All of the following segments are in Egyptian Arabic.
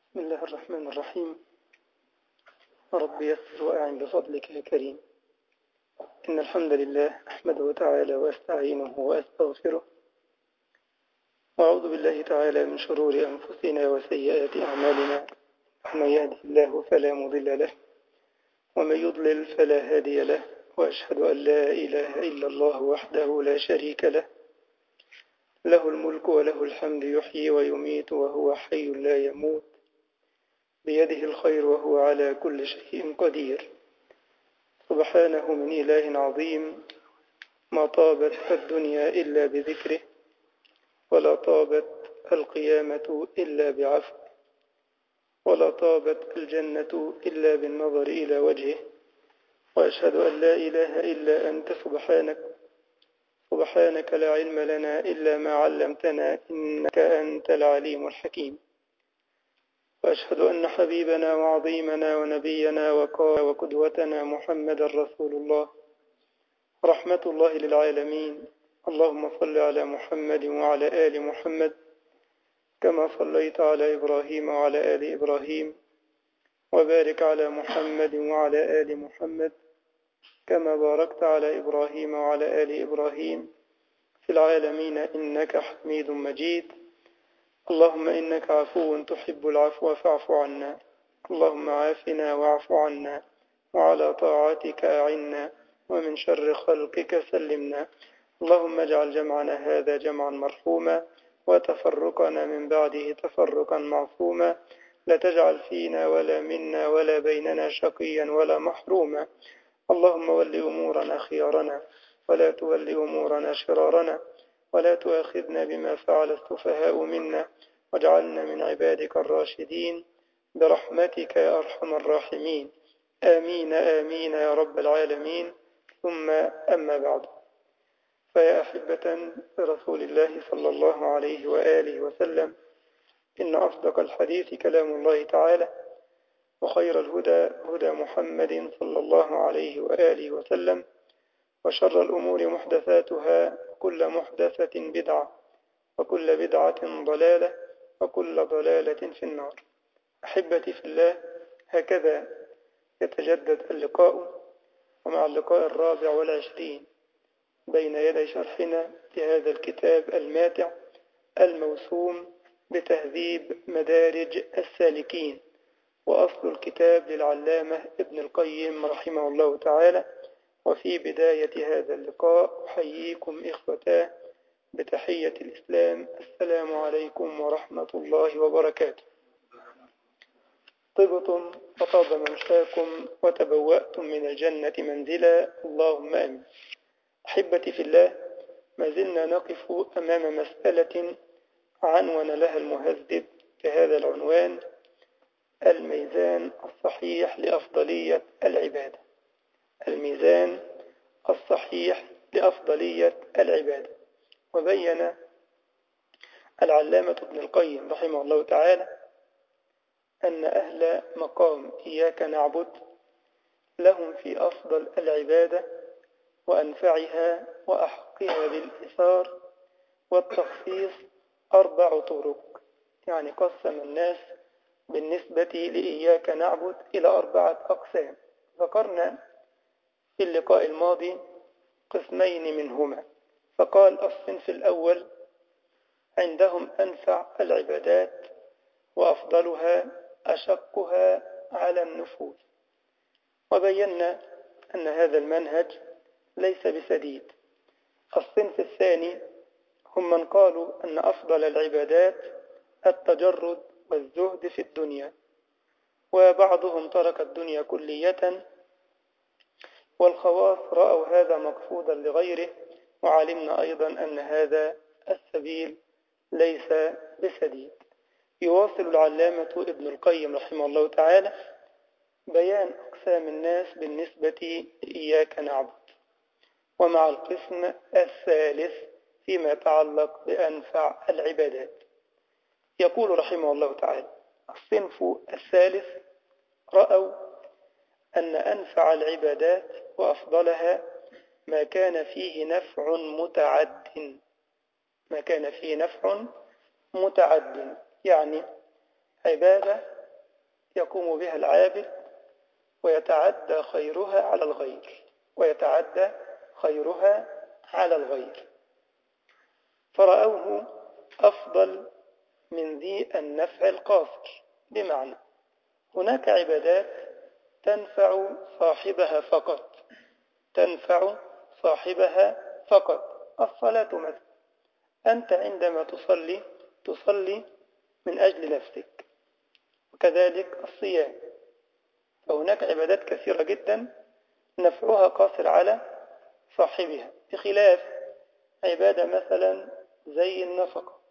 بسم الله الرحمن الرحيم رب يسر وأعن بفضلك يا كريم إن الحمد لله أحمده تعالى وأستعينه وأستغفره وأعوذ بالله تعالى من شرور أنفسنا وسيئات أعمالنا من يهده الله فلا مضل له ومن يضلل فلا هادي له وأشهد أن لا إله إلا الله وحده لا شريك له له الملك وله الحمد يحيي ويميت وهو حي لا يموت بيده الخير وهو على كل شيء قدير سبحانه من إله عظيم ما طابت الدنيا إلا بذكره ولا طابت القيامة إلا بعفو ولا طابت الجنة إلا بالنظر إلى وجهه وأشهد أن لا إله إلا أنت سبحانك سبحانك لا علم لنا إلا ما علمتنا إنك أنت العليم الحكيم وأشهد أن حبيبنا وعظيمنا ونبينا وقدوتنا محمد رسول الله رحمة الله للعالمين اللهم صل على محمد وعلى آل محمد كما صليت على إبراهيم وعلى آل إبراهيم وبارك على محمد وعلى آل محمد كما باركت على إبراهيم وعلى آل إبراهيم في العالمين إنك حميد مجيد اللهم إنك عفو تحب العفو فاعف عنا اللهم عافنا واعف عنا وعلى طاعتك أعنا ومن شر خلقك سلمنا اللهم اجعل جمعنا هذا جمعا مرحوما وتفرقنا من بعده تفرقا معصوما لا تجعل فينا ولا منا ولا بيننا شقيا ولا محروما اللهم ول أمورنا خيارنا ولا تول أمورنا شرارنا ولا تؤاخذنا بما فعل السفهاء منا واجعلنا من عبادك الراشدين برحمتك يا أرحم الراحمين آمين آمين يا رب العالمين ثم أما بعد فيا أحبة رسول الله صلى الله عليه وآله وسلم إن أصدق الحديث كلام الله تعالى وخير الهدى هدى محمد صلى الله عليه وآله وسلم وشر الأمور محدثاتها كل محدثة بدعة وكل بدعة ضلالة وكل ضلالة في النار أحبتي في الله هكذا يتجدد اللقاء ومع اللقاء الرابع والعشرين بين يدي شرحنا لهذا الكتاب الماتع الموسوم بتهذيب مدارج السالكين وأصل الكتاب للعلامة ابن القيم رحمه الله تعالى وفي بداية هذا اللقاء أحييكم إخوتاه بتحية الإسلام السلام عليكم ورحمة الله وبركاته طبتم وطاب ممشاكم وتبوأتم من الجنة منزلا اللهم آمين أحبتي في الله ما زلنا نقف أمام مسألة عنون لها المهذب بهذا العنوان الميزان الصحيح لأفضلية العبادة الميزان الصحيح لأفضلية العبادة وبين العلامة ابن القيم رحمه الله تعالى أن أهل مقام إياك نعبد لهم في أفضل العبادة وأنفعها وأحقها بالإثار والتخصيص أربع طرق يعني قسم الناس بالنسبة لإياك نعبد إلى أربعة أقسام ذكرنا في اللقاء الماضي قسمين منهما فقال الصنف الأول عندهم أنفع العبادات وأفضلها أشقها على النفوس وبينا أن هذا المنهج ليس بسديد الصنف الثاني هم من قالوا أن أفضل العبادات التجرد والزهد في الدنيا وبعضهم ترك الدنيا كلية والخواص رأوا هذا مقصودا لغيره وعلمنا أيضا أن هذا السبيل ليس بسديد يواصل العلامة ابن القيم رحمه الله تعالى بيان أقسام الناس بالنسبة إياك نعبد ومع القسم الثالث فيما يتعلق بأنفع العبادات يقول رحمه الله تعالى الصنف الثالث رأوا أن أنفع العبادات وأفضلها ما كان فيه نفع متعد ما كان فيه نفع متعد يعني عبادة يقوم بها العابد ويتعدى خيرها على الغير ويتعدى خيرها على الغير فرأوه أفضل من ذي النفع القاصر بمعنى هناك عبادات تنفع صاحبها فقط تنفع صاحبها فقط الصلاة مثلا أنت عندما تصلي تصلي من أجل نفسك وكذلك الصيام فهناك عبادات كثيرة جدا نفعها قاصر على صاحبها بخلاف عبادة مثلا زي النفقة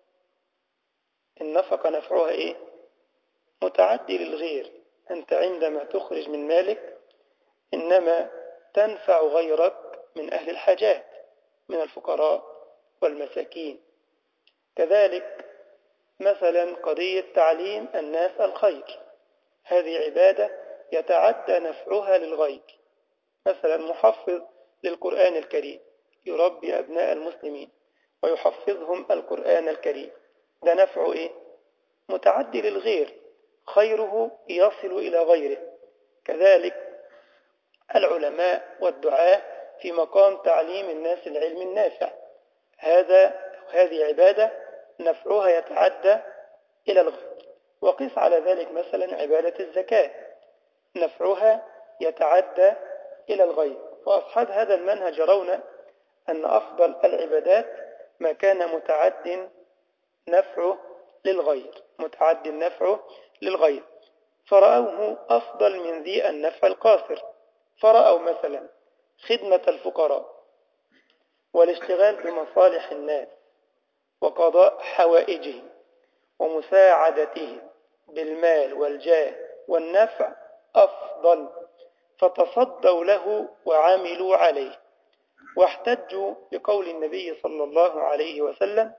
النفقة نفعها إيه؟ متعدي للغير أنت عندما تخرج من مالك إنما تنفع غيرك من أهل الحاجات من الفقراء والمساكين كذلك مثلا قضية تعليم الناس الخير هذه عبادة يتعدى نفعها للغير مثلا محفظ للقرآن الكريم يربي أبناء المسلمين ويحفظهم القرآن الكريم ده نفعه إيه؟ متعدي للغير خيره يصل إلى غيره كذلك العلماء والدعاة في مقام تعليم الناس العلم النافع هذا هذه عبادة نفعها يتعدى إلى الغير وقس على ذلك مثلا عبادة الزكاة نفعها يتعدى إلى الغير وأصحاب هذا المنهج يرون أن أفضل العبادات ما كان متعد نفعه للغير متعد نفعه للغير فرأوه أفضل من ذي النفع القاصر فرأوا مثلا خدمة الفقراء والاشتغال بمصالح الناس وقضاء حوائجهم ومساعدتهم بالمال والجاه والنفع أفضل فتصدوا له وعملوا عليه واحتجوا بقول النبي صلى الله عليه وسلم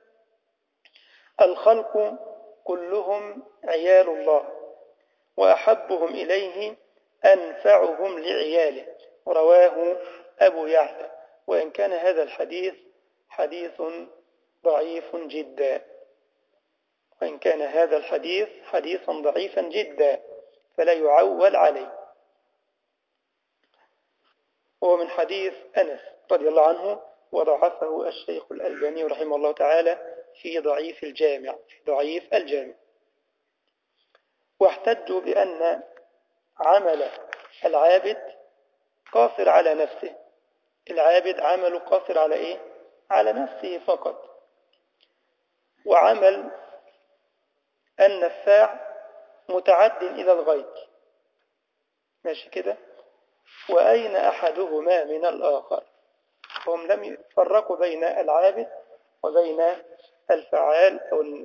الخلق كلهم عيال الله وأحبهم إليه أنفعهم لعياله رواه أبو يعلى وإن كان هذا الحديث حديث ضعيف جدا وإن كان هذا الحديث حديثا ضعيفا جدا فلا يعول عليه هو من حديث أنس رضي الله عنه وضعفه الشيخ الألباني رحمه الله تعالى في ضعيف الجامع في ضعيف الجامع واحتجوا بأن عمل العابد قاصر على نفسه العابد عمله قاصر على إيه؟ على نفسه فقط وعمل النفاع متعد إلى الغير ماشي كده وأين أحدهما من الآخر هم لم يفرقوا بين العابد وبين الفعال أو ال...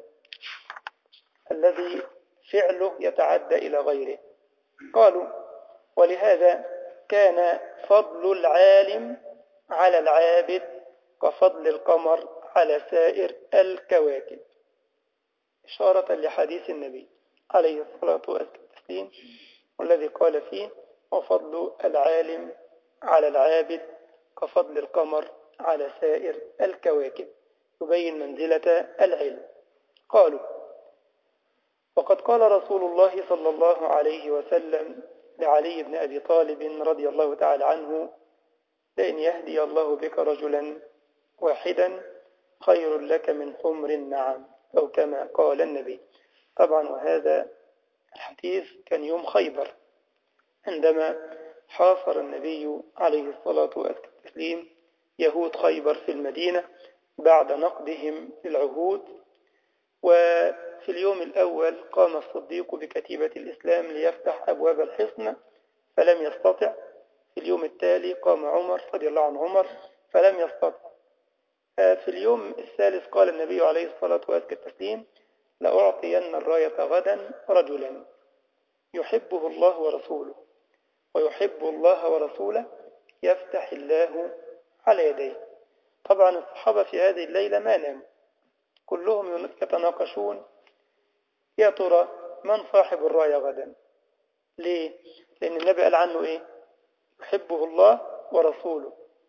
الذي فعله يتعدى إلى غيره قالوا ولهذا كان فضل العالم على العابد كفضل القمر على سائر الكواكب إشارة لحديث النبي عليه الصلاة والتسليم والذي قال فيه وفضل العالم على العابد كفضل القمر على سائر الكواكب يبين منزلة العلم قالوا وقد قال رسول الله صلى الله عليه وسلم لعلي بن أبي طالب رضي الله تعالى عنه لأن يهدي الله بك رجلا واحدا خير لك من حمر النعم أو كما قال النبي طبعا وهذا الحديث كان يوم خيبر عندما حاصر النبي عليه الصلاة والتسليم يهود خيبر في المدينة بعد نقضهم العهود وفي اليوم الأول قام الصديق بكتيبة الإسلام ليفتح أبواب الحصن فلم يستطع في اليوم التالي قام عمر رضي الله عن عمر فلم يستطع في اليوم الثالث قال النبي عليه الصلاة والتسليم لأعطين الراية غدا رجلا يحبه الله ورسوله ويحب الله ورسوله يفتح الله على يديه طبعا الصحابة في هذه الليلة ما ناموا كلهم يتناقشون يا ترى من صاحب الراية غدا ليه لأن النبي قال عنه إيه يحبه الله ورسوله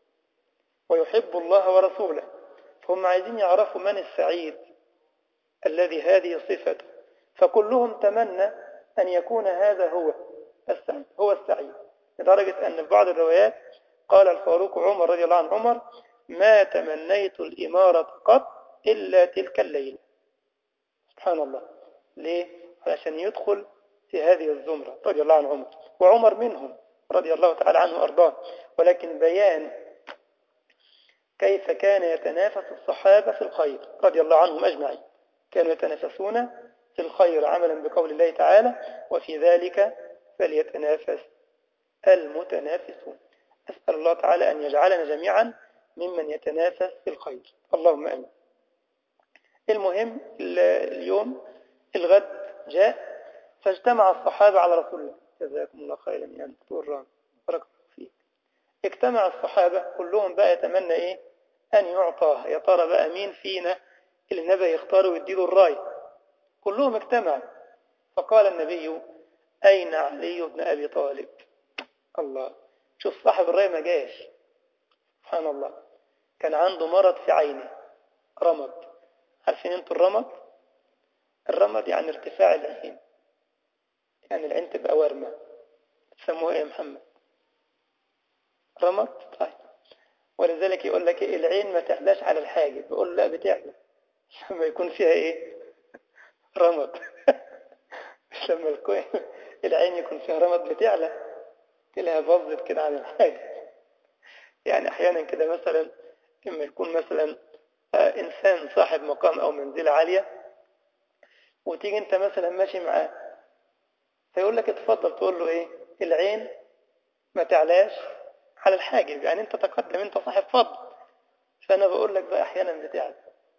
ويحب الله ورسوله فهم عايزين يعرفوا من السعيد الذي هذه صفته فكلهم تمنى أن يكون هذا هو السعيد هو السعيد لدرجة أن في بعض الروايات قال الفاروق عمر رضي الله عن عمر ما تمنيت الإمارة قط إلا تلك الليلة سبحان الله ليه؟ علشان يدخل في هذه الزمرة رضي الله عن عمر وعمر منهم رضي الله تعالى عنه وأرضاه ولكن بيان كيف كان يتنافس الصحابة في الخير رضي الله عنهم أجمعين كانوا يتنافسون في الخير عملا بقول الله تعالى وفي ذلك فليتنافس المتنافسون أسأل الله تعالى أن يجعلنا جميعا ممن يتنافس في الخير اللهم أمين المهم اليوم الغد جاء فاجتمع الصحابة على رسول الله جزاكم الله خيرا يا دكتور رام بارك الله فيك اجتمع الصحابة كلهم بقى يتمنى ايه ان يعطاه يا ترى بقى مين فينا اللي النبي يختاره ويديله الراي كلهم اجتمعوا فقال النبي اين علي بن ابي طالب الله شوف صاحب الراي ما جاش سبحان الله كان عنده مرض في عينه رمد عارفين انتوا الرمد الرمد يعني ارتفاع العين يعني العين تبقى ورمة تسموها ايه يا محمد رمد طيب ولذلك يقول لك إيه العين ما تعلاش على الحاجب بيقول لا بتعلى لما يكون فيها ايه رمد مش لما الكوين العين يكون فيها رمد بتعلى تلاقيها بظت كده عن الحاجب يعني احيانا كده مثلا لما يكون مثلا آه انسان صاحب مقام او منزلة عالية وتيجي انت مثلا ماشي معاه فيقول لك اتفضل تقول له ايه العين ما تعلاش على الحاجب يعني انت تقدم انت صاحب فضل فانا بقول لك بقى احيانا بتعلى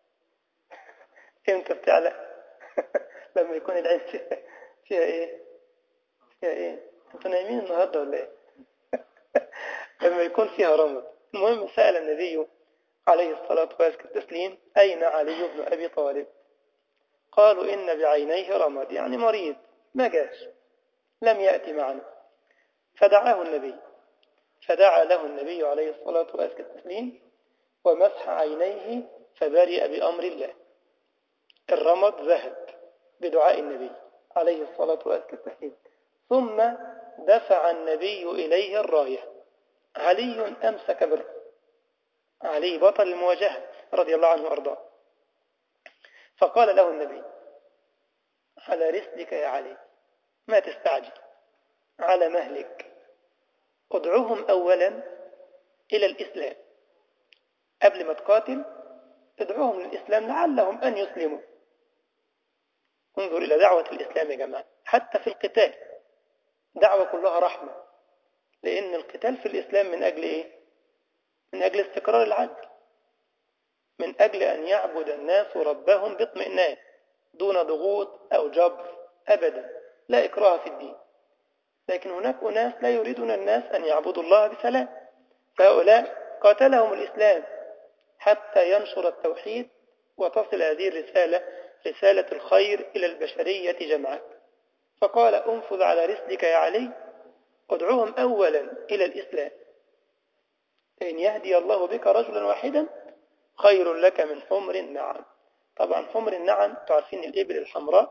امتى بتعلى لما يكون العين فيها, فيها ايه فيها ايه انتوا نايمين النهارده ولا ايه لما يكون فيها رمض المهم سأل النبي عليه الصلاة والتسليم أين علي بن أبي طالب قالوا إن بعينيه رمد يعني مريض ما جاش لم يأتي معنا فدعاه النبي فدعا له النبي عليه الصلاة والتسليم ومسح عينيه فبرئ بأمر الله الرمد ذهب بدعاء النبي عليه الصلاة والتسليم ثم دفع النبي إليه الراية علي أمسك بالرأس علي بطل المواجهة رضي الله عنه وأرضاه فقال له النبي على رسلك يا علي ما تستعجل على مهلك ادعوهم أولا إلى الإسلام قبل ما تقاتل ادعوهم للإسلام لعلهم أن يسلموا انظر إلى دعوة الإسلام يا جماعة حتى في القتال دعوة كلها رحمة لأن القتال في الإسلام من أجل إيه؟ من أجل استقرار العدل من أجل أن يعبد الناس ربهم باطمئنان دون ضغوط أو جبر أبدا لا إكراه في الدين لكن هناك أناس لا يريدون الناس أن يعبدوا الله بسلام فهؤلاء قاتلهم الإسلام حتى ينشر التوحيد وتصل هذه الرسالة رسالة الخير إلى البشرية جمعاء فقال انفذ على رسلك يا علي ادعوهم أولا إلى الإسلام إن يهدي الله بك رجلا واحدا خير لك من حمر النعم طبعا حمر النعم تعرفين الإبل الحمراء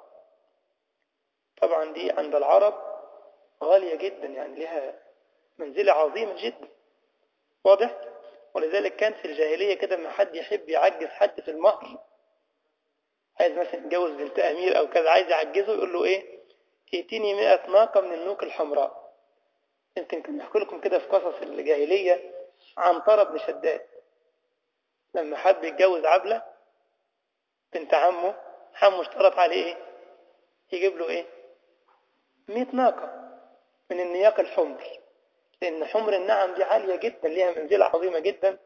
طبعا دي عند العرب غالية جدا يعني لها منزلة عظيمة جدا واضح ولذلك كان في الجاهلية كده لما حد يحب يعجز حد في المهر عايز مثلا يتجوز بنت أمير أو كذا عايز يعجزه يقول له إيه ائتني مئة ناقة من النوك الحمراء يمكن كان يحكي لكم كده في قصص الجاهلية عنترة بن شداد لما حب يتجوز عبلة بنت عمه عمه اشترط عليه ايه يجيب له ايه مئة ناقة من النياق الحمر لان حمر النعم دي عالية جدا ليها منزلة عظيمة جدا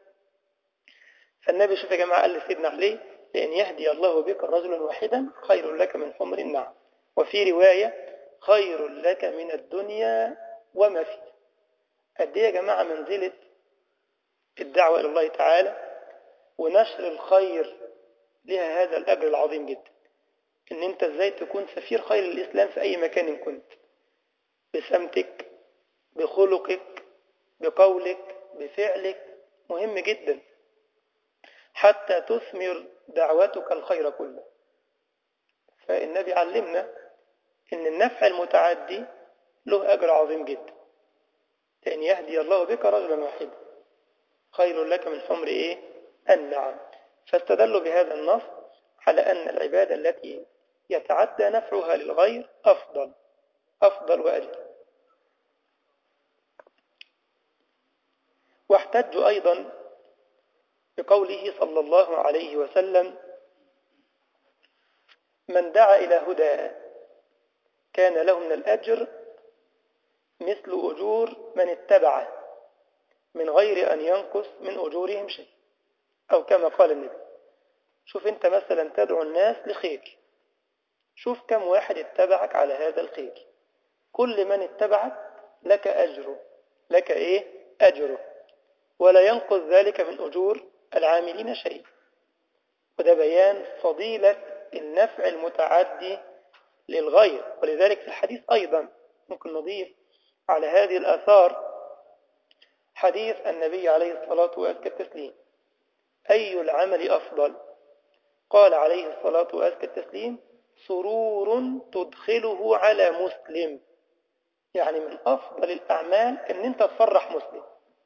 فالنبي شوف يا جماعة قال لسيدنا علي لأن يهدي الله بك رجلا واحدا خير لك من حمر النعم وفي رواية خير لك من الدنيا وما فيها قد ايه يا جماعة منزلة الدعوة إلى الله تعالى ونشر الخير لها هذا الأجر العظيم جدا إن أنت إزاي تكون سفير خير الإسلام في أي مكان كنت بسمتك بخلقك بقولك بفعلك مهم جدا حتى تثمر دعوتك الخير كله فالنبي علمنا إن النفع المتعدي له أجر عظيم جدا لأن يهدي الله بك رجلا واحدا خير لك من حمر إيه النعم فاستدلوا بهذا النص على أن العبادة التي يتعدى نفعها للغير أفضل أفضل وأجل واحتجوا أيضا بقوله صلى الله عليه وسلم من دعا إلى هدى كان له من الأجر مثل أجور من اتبعه من غير أن ينقص من أجورهم شيء أو كما قال النبي شوف أنت مثلا تدعو الناس لخير شوف كم واحد اتبعك على هذا الخير كل من اتبعك لك أجره لك إيه أجره ولا ينقص ذلك من أجور العاملين شيء وده بيان فضيلة النفع المتعدي للغير ولذلك في الحديث أيضا ممكن نضيف على هذه الآثار حديث النبي عليه الصلاة والتسليم أي العمل أفضل قال عليه الصلاة والتسليم سرور تدخله على مسلم يعني من أفضل الأعمال أن أنت تفرح مسلم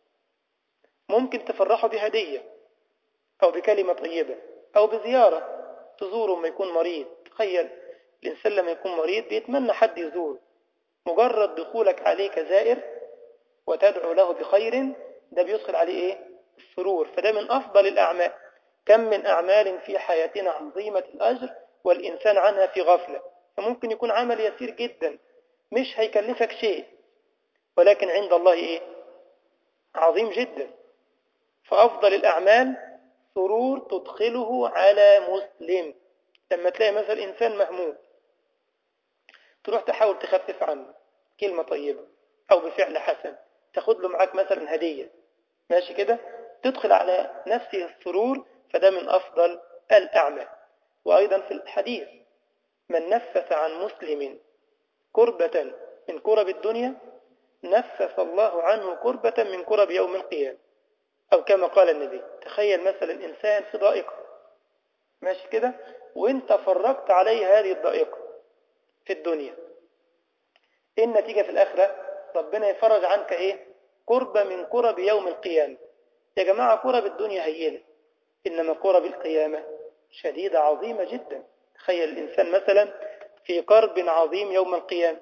ممكن تفرحه بهدية أو بكلمة طيبة أو بزيارة تزوره لما يكون مريض تخيل الإنسان لما يكون مريض بيتمنى حد يزور مجرد دخولك عليه كزائر وتدعو له بخير ده بيدخل عليه إيه؟ السرور فده من أفضل الأعمال كم من أعمال في حياتنا عظيمة الأجر والإنسان عنها في غفلة فممكن يكون عمل يسير جدا مش هيكلفك شيء ولكن عند الله إيه؟ عظيم جدا فأفضل الأعمال سرور تدخله على مسلم لما تلاقي مثلا إنسان مهموم تروح تحاول تخفف عنه كلمة طيبة أو بفعل حسن تاخد له معاك مثلا هدية ماشي كده تدخل على نفسه السرور فده من أفضل الأعمال وأيضا في الحديث من نفس عن مسلم كربة من كرب الدنيا نفس الله عنه كربة من كرب يوم القيامة أو كما قال النبي تخيل مثلا إنسان في ضائقة ماشي كده وانت فرقت عليه هذه الضائقة في الدنيا إيه النتيجة في الآخرة ربنا يفرج عنك إيه كربة من كرب يوم القيامة يا جماعة كرب الدنيا هينة إنما كرب القيامة شديدة عظيمة جدا تخيل الإنسان مثلا في كرب عظيم يوم القيامة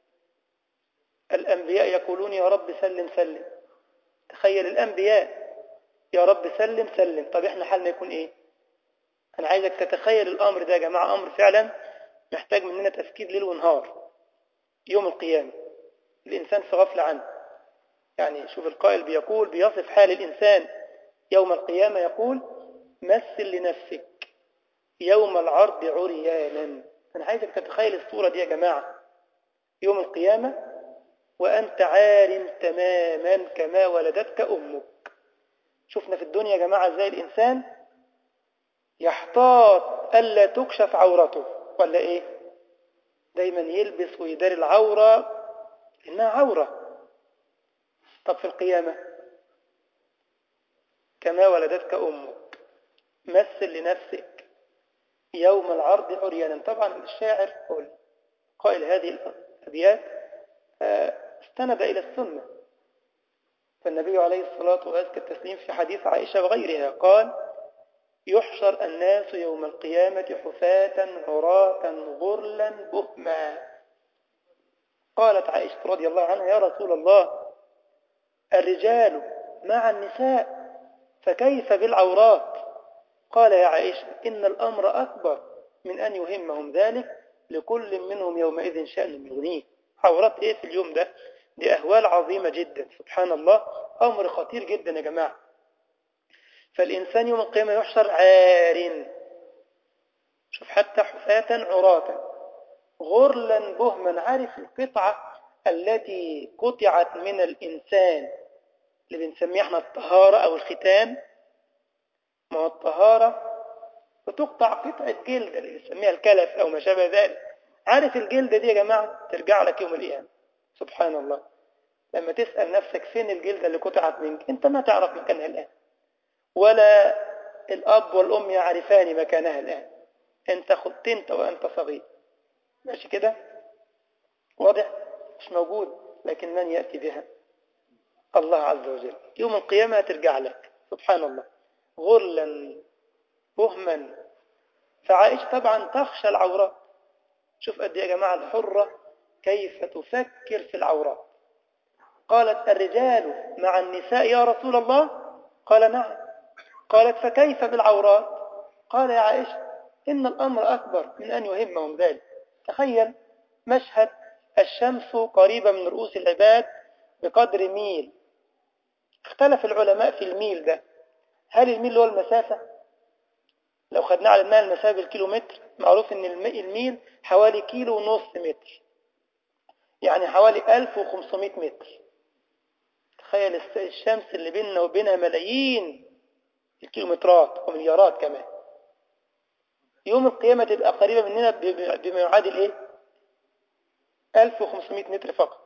الأنبياء يقولون يا رب سلم سلم تخيل الأنبياء يا رب سلم سلم طب إحنا حالنا يكون إيه أنا عايزك تتخيل الأمر ده يا جماعة أمر فعلا محتاج مننا تفكير ليل ونهار يوم القيامة الإنسان في غفلة عنه يعني شوف القائل بيقول بيصف حال الإنسان يوم القيامة يقول مثل لنفسك يوم العرض عريانا أنا عايزك تتخيل الصورة دي يا جماعة يوم القيامة وأنت عار تماما كما ولدتك أمك شفنا في الدنيا يا جماعة ازاي الإنسان يحتاط ألا تكشف عورته ولا إيه دايما يلبس ويداري العورة إنها عورة طب في القيامة كما ولدتك أمك مثل لنفسك يوم العرض عريانا طبعا الشاعر أو قائل هذه الأبيات استند إلى السنة فالنبي عليه الصلاة والتسليم في حديث عائشة وغيرها قال يحشر الناس يوم القيامة حفاة عراة غرلا بهما قالت عائشة رضي الله عنها يا رسول الله الرجال مع النساء فكيف بالعورات قال يا عائشة إن الأمر أكبر من أن يهمهم ذلك لكل منهم يومئذ شأن يغنيه عورات إيه في اليوم ده دي أهوال عظيمة جدا سبحان الله أمر خطير جدا يا جماعة فالإنسان يوم القيامة يحشر عار شوف حتى حفاة عراة غرلا بهما عارف القطعة التي قطعت من الإنسان اللي بنسميها احنا الطهارة أو الختان ما هو الطهارة بتقطع قطعة جلد اللي بنسميها الكلف أو ما شابه ذلك عارف الجلدة دي يا جماعة ترجع لك يوم القيامة سبحان الله لما تسأل نفسك فين الجلدة اللي قطعت منك انت ما تعرف مكانها الآن ولا الأب والأم يعرفان مكانها الآن انت ختنت وأنت صغير ماشي كده واضح مش موجود لكن من يأتي بها الله عز وجل يوم القيامة هترجع لك سبحان الله غرلا بهما فعائشة طبعا تخشى العورات شوف قد يا جماعة الحرة كيف تفكر في العورات قالت الرجال مع النساء يا رسول الله قال نعم قالت فكيف بالعورات قال يا عائشة إن الأمر أكبر من أن يهمهم ذلك تخيل مشهد الشمس قريبة من رؤوس العباد بقدر ميل اختلف العلماء في الميل ده هل الميل هو المسافة لو خدنا على انها المسافة بالكيلومتر معروف ان الميل حوالي كيلو ونص متر يعني حوالي 1500 متر تخيل الشمس اللي بيننا وبينها ملايين الكيلومترات ومليارات كمان يوم القيامة تبقى قريبة مننا بما يعادل ايه 1500 متر فقط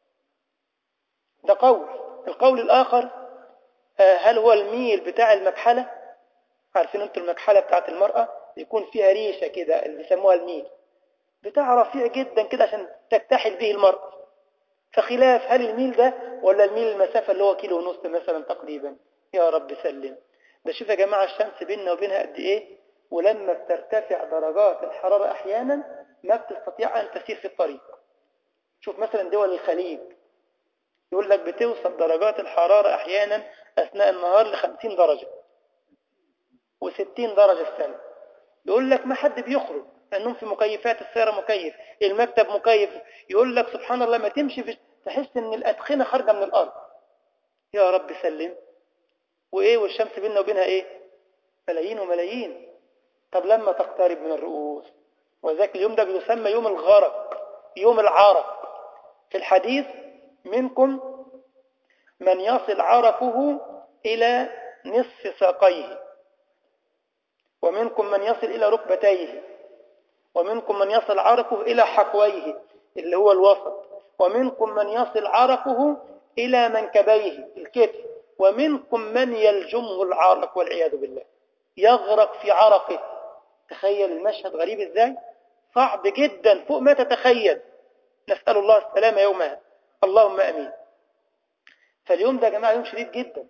ده قول القول الآخر هل هو الميل بتاع المكحلة عارفين انتوا المكحلة بتاعت المرأة يكون فيها ريشة كده اللي بيسموها الميل بتاع رفيع جدا كده عشان تكتحل به المرأة فخلاف هل الميل ده ولا الميل المسافة اللي هو كيلو ونص مثلا تقريبا يا رب سلم ده شوف يا جماعة الشمس بيننا وبينها قد ايه ولما بترتفع درجات الحرارة احيانا ما بتستطيع ان تسير في الطريق شوف مثلا دول الخليج يقول لك بتوصل درجات الحرارة احيانا اثناء النهار ل 50 درجة و60 درجة في السنة يقول لك ما حد بيخرج لانهم في مكيفات السيارة مكيف المكتب مكيف يقول لك سبحان الله ما تمشي في تحس ان الادخنة خارجة من الارض يا رب سلم وايه والشمس بيننا وبينها ايه ملايين وملايين طب لما تقترب من الرؤوس وذاك اليوم ده بيسمى يوم الغرق يوم العرق في الحديث منكم من يصل عرقه إلى نصف ساقيه ومنكم من يصل إلى ركبتيه ومنكم من يصل عرقه إلى حقويه اللي هو الوسط ومنكم من يصل عرقه إلى منكبيه الكتف ومنكم من يلجمه العرق والعياذ بالله يغرق في عرقه تخيل المشهد غريب ازاي صعب جدا فوق ما تتخيل نسأل الله السلامة يومها اللهم أمين فاليوم ده يا جماعة يوم شديد جدا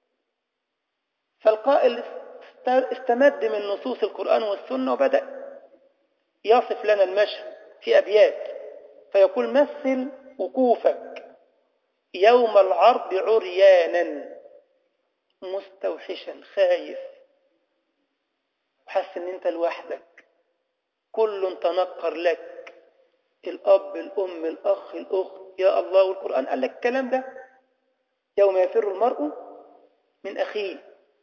فالقائل استمد من نصوص القرآن والسنة وبدأ يصف لنا المشهد في أبيات فيقول مثل وقوفك يوم العرض عريانا مستوحشا خايف وحس ان انت لوحدك كل تنقر لك الاب الام الاخ الاخت يا الله والقرآن قال لك الكلام ده يوم يفر المرء من اخيه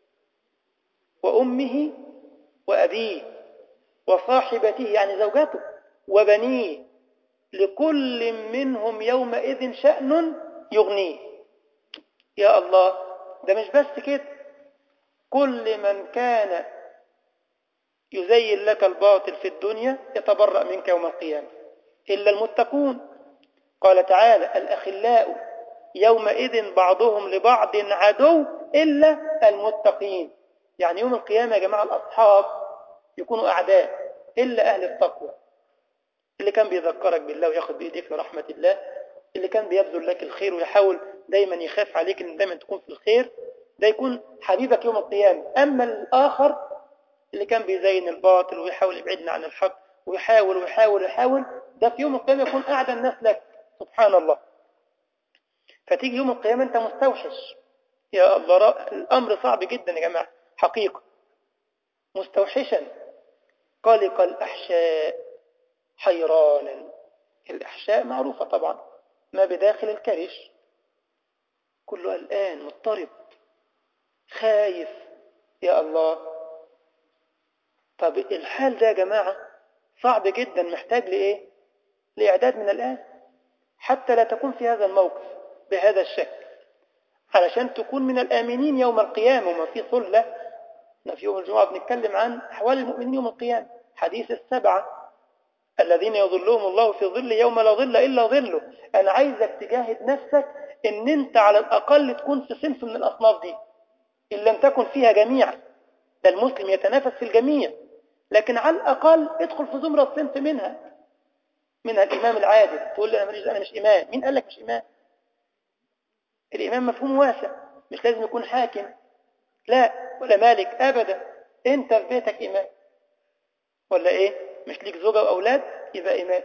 وامه وابيه وصاحبته يعني زوجته وبنيه لكل منهم يومئذ شأن يغنيه يا الله ده مش بس كده كل من كان يزين لك الباطل في الدنيا يتبرأ منك يوم القيامة إلا المتقون قال تعالى الأخلاء يومئذ بعضهم لبعض عدو إلا المتقين يعني يوم القيامة يا جماعة الأصحاب يكونوا أعداء إلا أهل التقوى اللي كان بيذكرك بالله وياخد بإيديك لرحمة الله اللي كان بيبذل لك الخير ويحاول دايما يخاف عليك ان دايما تكون في الخير ده يكون حبيبك يوم القيامة أما الآخر اللي كان بيزين الباطل ويحاول يبعدنا عن الحق ويحاول ويحاول ويحاول ده في يوم القيامة يكون أعدى الناس لك سبحان الله فتيجي يوم القيامة أنت مستوحش يا الله الأمر صعب جدا يا جماعة حقيقة مستوحشا قلق الأحشاء حيرانا الأحشاء معروفة طبعا ما بداخل الكرش كله الآن مضطرب خايف يا الله طب الحال ده يا جماعة صعب جدا محتاج لإيه لإعداد من الآن حتى لا تكون في هذا الموقف بهذا الشكل علشان تكون من الآمنين يوم القيامة وما في صلة في يوم الجمعة بنتكلم عن أحوال المؤمنين يوم القيامة حديث السبعة الذين يظلهم الله في ظل يوم لا ظل إلا ظله أنا عايزك تجاهد نفسك إن أنت على الأقل تكون في صنف من الأصناف دي إن لم تكن فيها جميعا ده المسلم يتنافس في الجميع لكن على الأقل ادخل في زمرة صنف منها منها الإمام العادل تقول لي أنا ماليش أنا مش إمام مين قال لك مش إمام الإمام مفهوم واسع مش لازم يكون حاكم لا ولا مالك أبدا أنت في بيتك إمام ولا إيه مش ليك زوجة وأولاد يبقى إمام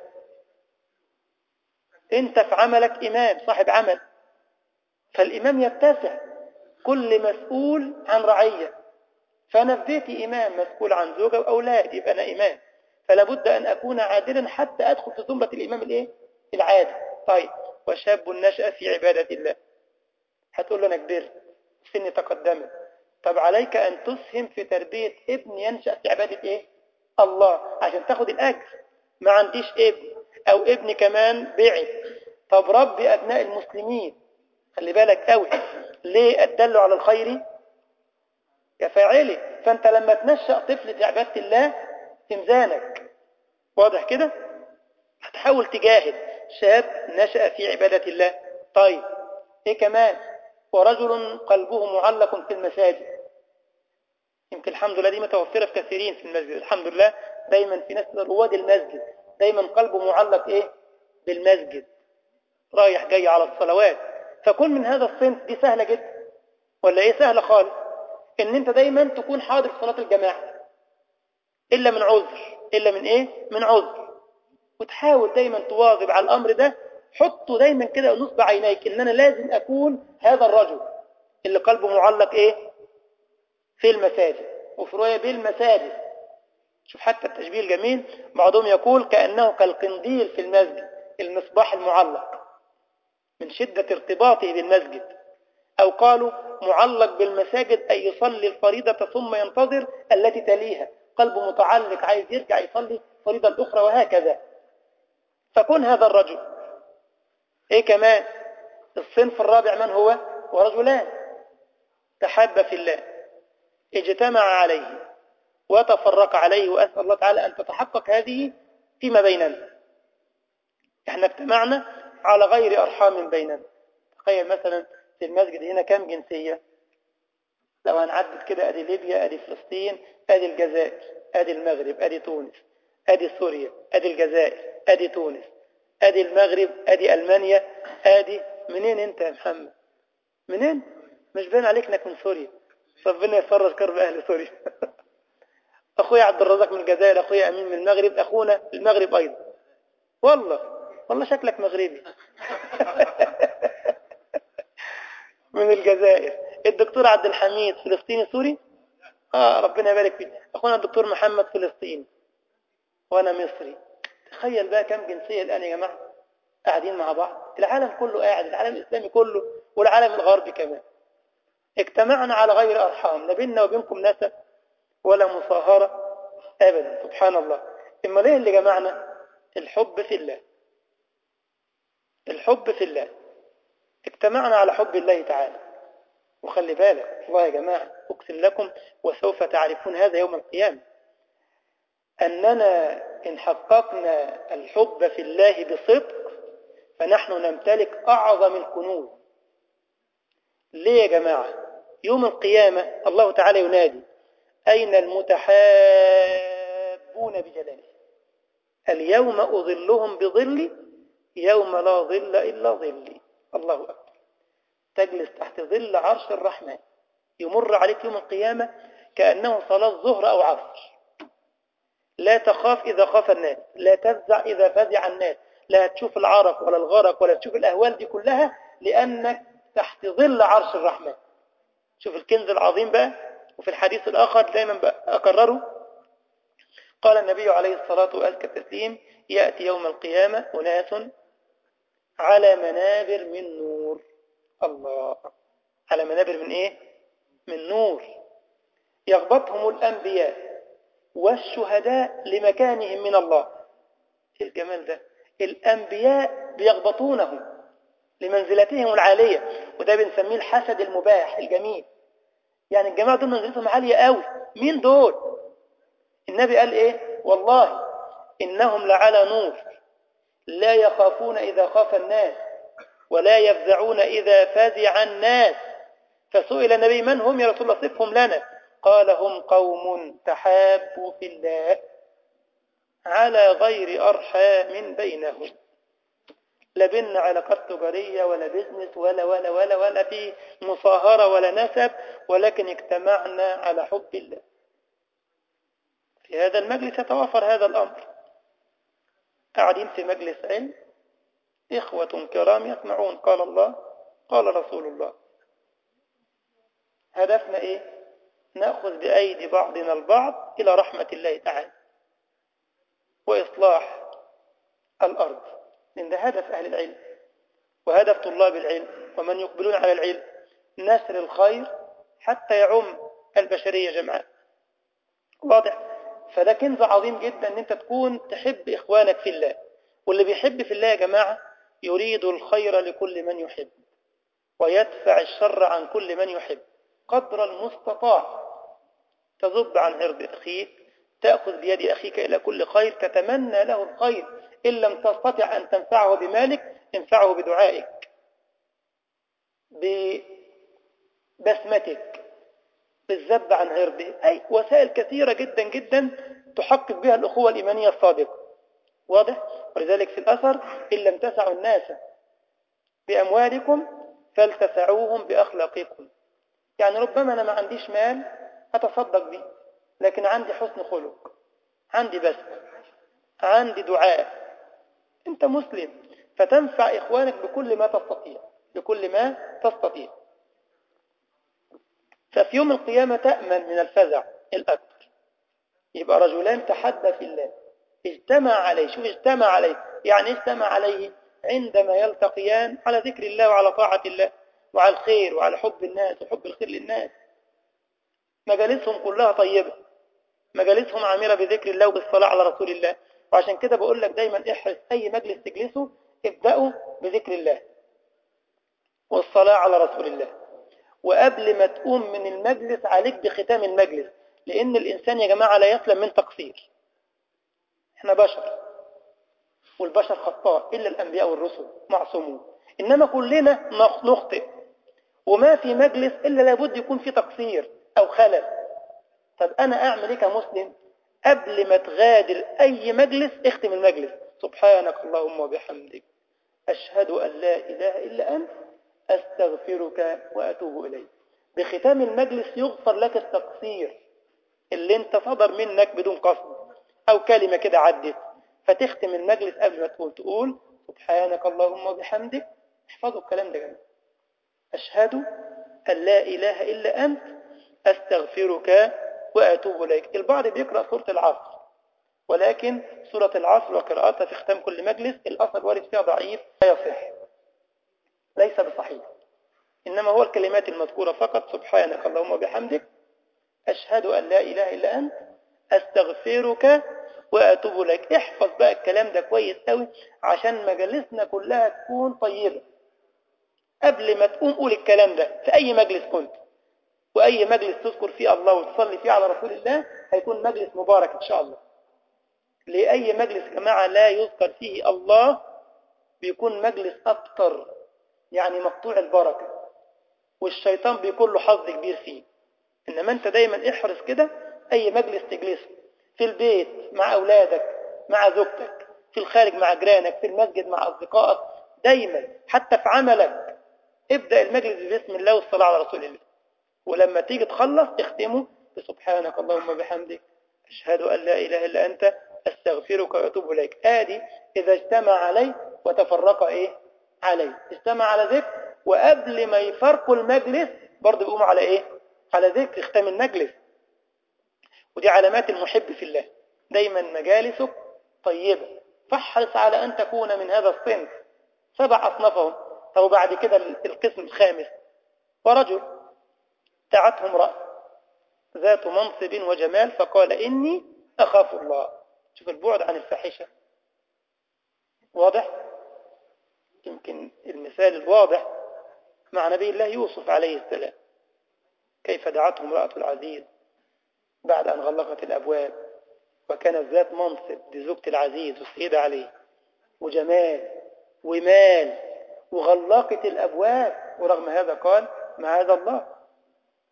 أنت في عملك إمام صاحب عمل فالإمام يتسع كل مسؤول عن رعية فأنا في بيتي إمام مسؤول عن زوجة وأولاد يبقى أنا إمام فلا بد أن أكون عادلا حتى أدخل في زمرة الإمام الإيه؟ العادل طيب وشاب نشأ في عبادة الله هتقول له أنا كبرت سني تقدمت طب عليك أن تسهم في تربية ابن ينشأ في عبادة إيه؟ الله عشان تاخد الأجر ما عنديش ابن أو ابن كمان بعد طب ربي أبناء المسلمين خلي بالك قوي ليه أدلوا على الخير كفاعله فأنت لما تنشأ طفل في عبادة الله في ميزانك واضح كده هتحاول تجاهد شاب نشأ في عبادة الله طيب ايه كمان ورجل قلبه معلق في المساجد يمكن الحمد لله دي متوفرة في كثيرين في المسجد الحمد لله دايما في ناس رواد المسجد دايما قلبه معلق ايه بالمسجد رايح جاي على الصلوات فكن من هذا الصنف دي سهلة جدا ولا ايه سهلة خالص ان انت دايما تكون حاضر في صلاة الجماعة الا من عذر الا من ايه من عذر وتحاول دايما تواظب على الامر ده حطه دايما كده نصب عينيك ان انا لازم اكون هذا الرجل اللي قلبه معلق ايه في المساجد وفي رواية بالمساجد شوف حتى التشبيه الجميل بعضهم يقول كأنه كالقنديل في المسجد المصباح المعلق من شدة ارتباطه بالمسجد أو قالوا معلق بالمساجد أي يصلي الفريضة ثم ينتظر التي تليها قلبه متعلق عايز يرجع يصلي فريضة الأخرى وهكذا فكن هذا الرجل إيه كمان الصنف الرابع من هو ورجلان تحب في الله اجتمع عليه وتفرق عليه وأسأل الله تعالى أن تتحقق هذه فيما بيننا احنا اجتمعنا على غير أرحام بيننا تخيل مثلا في المسجد هنا كم جنسية لو هنعدد كده ادي ليبيا ادي فلسطين ادي الجزائر ادي المغرب ادي تونس ادي سوريا ادي الجزائر ادي تونس ادي المغرب ادي المانيا ادي منين انت يا محمد منين مش باين عليك انك من سوريا ربنا يفرج كرب اهل سوريا اخويا عبد الرزاق من الجزائر اخويا امين من المغرب اخونا المغرب ايضا والله والله شكلك مغربي من الجزائر الدكتور عبد الحميد فلسطيني سوري اه ربنا يبارك فيك اخونا الدكتور محمد فلسطيني وانا مصري تخيل بقى كم جنسيه الان يا جماعه قاعدين مع بعض العالم كله قاعد العالم الاسلامي كله والعالم الغربي كمان اجتمعنا على غير ارحام لا بيننا وبينكم نسب ولا مصاهره ابدا سبحان الله اما ليه اللي جمعنا الحب في الله الحب في الله اجتمعنا على حب الله تعالى وخلي بالك والله يا جماعة أقسم لكم وسوف تعرفون هذا يوم القيامة أننا إن حققنا الحب في الله بصدق فنحن نمتلك أعظم الكنوز ليه يا جماعة يوم القيامة الله تعالى ينادي أين المتحابون بجلاله اليوم أظلهم بظلي يوم لا ظل إلا ظلي الله أكبر تجلس تحت ظل عرش الرحمن يمر عليك يوم القيامة كأنه صلاة ظهر أو عصر لا تخاف إذا خاف الناس لا تفزع إذا فزع الناس لا تشوف العرق ولا الغرق ولا تشوف الأهوال دي كلها لأنك تحت ظل عرش الرحمن شوف الكنز العظيم بقى وفي الحديث الآخر دايما أكرره قال النبي عليه الصلاة وأزكى التسليم يأتي يوم القيامة أناس على منابر من نور الله على منابر من ايه من نور يغبطهم الانبياء والشهداء لمكانهم من الله ايه الجمال ده الانبياء بيغبطونهم لمنزلتهم العاليه وده بنسميه الحسد المباح الجميل يعني الجماعه دول منزلتهم عاليه قوي مين دول النبي قال ايه والله انهم لعلى نور لا يخافون اذا خاف الناس ولا يفزعون إذا فزع الناس فسئل النبي من هم يا رسول الله صفهم لنا قال هم قوم تحابوا في الله على غير أرحام بينهم لا بيننا علاقات تجارية ولا بيزنس ولا ولا ولا ولا في مصاهرة ولا نسب ولكن اجتمعنا على حب الله في هذا المجلس يتوافر هذا الأمر قاعدين في مجلس علم إخوة كرام يسمعون قال الله قال رسول الله هدفنا إيه نأخذ بأيدي بعضنا البعض إلى رحمة الله تعالى وإصلاح الأرض لأن ده هدف أهل العلم وهدف طلاب العلم ومن يقبلون على العلم نشر الخير حتى يعم البشرية جمعاء واضح فده كنز عظيم جدا ان انت تكون تحب اخوانك في الله واللي بيحب في الله يا جماعة يريد الخير لكل من يحب ويدفع الشر عن كل من يحب قدر المستطاع تذب عن عرض أخيك تأخذ بيد أخيك إلى كل خير تتمنى له الخير إن لم تستطع أن تنفعه بمالك انفعه بدعائك ببسمتك بالذب عن عرضه أي وسائل كثيرة جدا جدا تحقق بها الأخوة الإيمانية الصادقة واضح؟ ولذلك في الأثر إن لم تسعوا الناس بأموالكم فلتسعوهم بأخلاقكم يعني ربما أنا ما عنديش مال أتصدق به لكن عندي حسن خلق عندي بس عندي دعاء أنت مسلم فتنفع إخوانك بكل ما تستطيع بكل ما تستطيع ففي يوم القيامة تأمن من الفزع الأكبر يبقى رجلان تحدى في الله اجتمع عليه شوف اجتمع عليه يعني اجتمع عليه عندما يلتقيان على ذكر الله وعلى طاعة الله وعلى الخير وعلى حب الناس وحب الخير للناس مجالسهم كلها طيبة مجالسهم عامرة بذكر الله وبالصلاة على رسول الله وعشان كده بقول لك دايما احرص أي مجلس تجلسه ابدأوا بذكر الله والصلاة على رسول الله وقبل ما تقوم من المجلس عليك بختام المجلس لأن الإنسان يا جماعة لا يسلم من تقصير احنا بشر والبشر خطاء إلا الأنبياء والرسل معصومون إنما كلنا نخطئ وما في مجلس إلا لابد يكون في تقصير أو خلل طب أنا أعمل إيه كمسلم قبل ما تغادر أي مجلس اختم المجلس سبحانك اللهم وبحمدك أشهد أن لا إله إلا أنت أستغفرك وأتوب إليك بختام المجلس يغفر لك التقصير اللي انت صدر منك بدون قصد أو كلمة كده عدت فتختم المجلس قبل ما تقول تقول سبحانك اللهم وبحمدك احفظوا الكلام ده جميل أشهد أن لا إله إلا أنت أستغفرك وأتوب إليك البعض بيقرأ سورة العصر ولكن سورة العصر وقراءتها في ختام كل مجلس الأثر وارد فيها ضعيف لا يصح ليس بصحيح إنما هو الكلمات المذكورة فقط سبحانك اللهم وبحمدك أشهد أن لا إله إلا أنت أستغفرك وأتوب إليك احفظ بقى الكلام ده كويس قوي عشان مجالسنا كلها تكون طيبة قبل ما تقوم قول الكلام ده في أي مجلس كنت وأي مجلس تذكر فيه الله وتصلي فيه على رسول الله هيكون مجلس مبارك إن شاء الله لأي مجلس جماعة لا يذكر فيه الله بيكون مجلس أبطر يعني مقطوع البركة والشيطان بيكون له حظ كبير فيه إنما أنت دايما احرص كده أي مجلس تجلسه في البيت مع أولادك مع زوجتك في الخارج مع جيرانك في المسجد مع أصدقائك دايما حتى في عملك ابدأ المجلس بسم الله والصلاة على رسول الله ولما تيجي تخلص اختمه بسبحانك اللهم وبحمدك أشهد أن لا إله إلا أنت أستغفرك وأتوب إليك آدي إذا اجتمع عليه وتفرق إيه عليه اجتمع على ذكر وقبل ما يفرقوا المجلس برضه بيقوموا على إيه على ذكر اختام المجلس ودي علامات المحب في الله دايما مجالسك طيبة فاحرص على أن تكون من هذا الصنف سبع أصنافهم طب بعد كده القسم الخامس ورجل دعته امرأة ذات منصب وجمال فقال إني أخاف الله شوف البعد عن الفاحشة واضح يمكن المثال الواضح مع نبي الله يوسف عليه السلام كيف دعته امرأة العزيز بعد أن غلقت الأبواب وكانت ذات منصب دي زوجة العزيز والسيدة عليه وجمال ومال وغلقت الأبواب ورغم هذا قال معاذ الله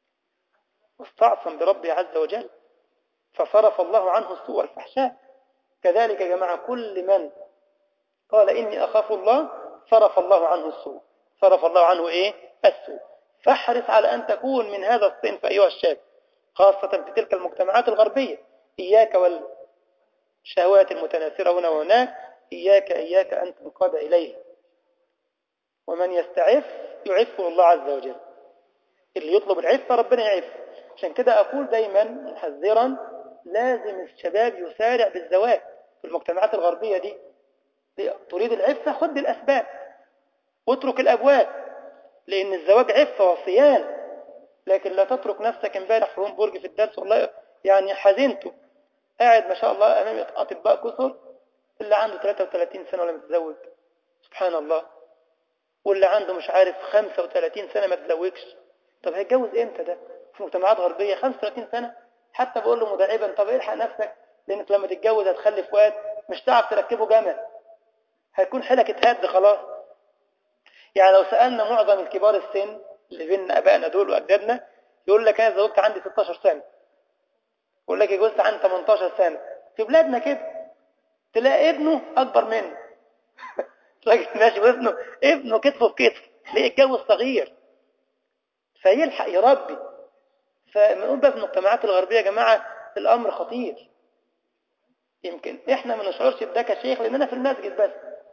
واستعصم بربه عز وجل فصرف الله عنه السوء والفحشاء كذلك يا جماعة كل من قال إني أخاف الله صرف الله عنه السوء صرف الله عنه إيه السوء فاحرص على أن تكون من هذا الصنف أيها الشاب خاصة في تلك المجتمعات الغربية إياك والشهوات المتناثرة هنا وهناك إياك إياك أن تنقاد إليه ومن يستعف يعفه الله عز وجل اللي يطلب العفة ربنا يعف عشان كده أقول دايما محذرا لازم الشباب يسارع بالزواج في المجتمعات الغربية دي تريد العفة خد الأسباب واترك الأبواب لأن الزواج عفة وصيان لكن لا تترك نفسك امبارح في برج في الدرس والله يعني حزنته قاعد ما شاء الله أمام أطباء كثر اللي عنده 33 سنة ولا متزوج سبحان الله واللي عنده مش عارف 35 سنة ما تزوجش طب هيتجوز امتى ده في مجتمعات غربية 35 سنة حتى بقول له مداعبا طب الحق نفسك لانك لما تتجوز هتخلف واد مش تعرف تركبه جمل هيكون حيلك اتهد خلاص يعني لو سألنا معظم الكبار السن اللي بين ابائنا دول واجدادنا يقول لك انا زوجت عندي 16 سنة يقول لك اتجوزت عندي 18 سنة في بلادنا كده تلاقي ابنه اكبر منه راجل ماشي وابنه ابنه كتفه في كتفه ليه اتجوز صغير فيلحق يربي فنقول بقى في المجتمعات الغربية يا جماعة الأمر خطير يمكن احنا ما نشعرش بده كشيخ لأن أنا في المسجد بس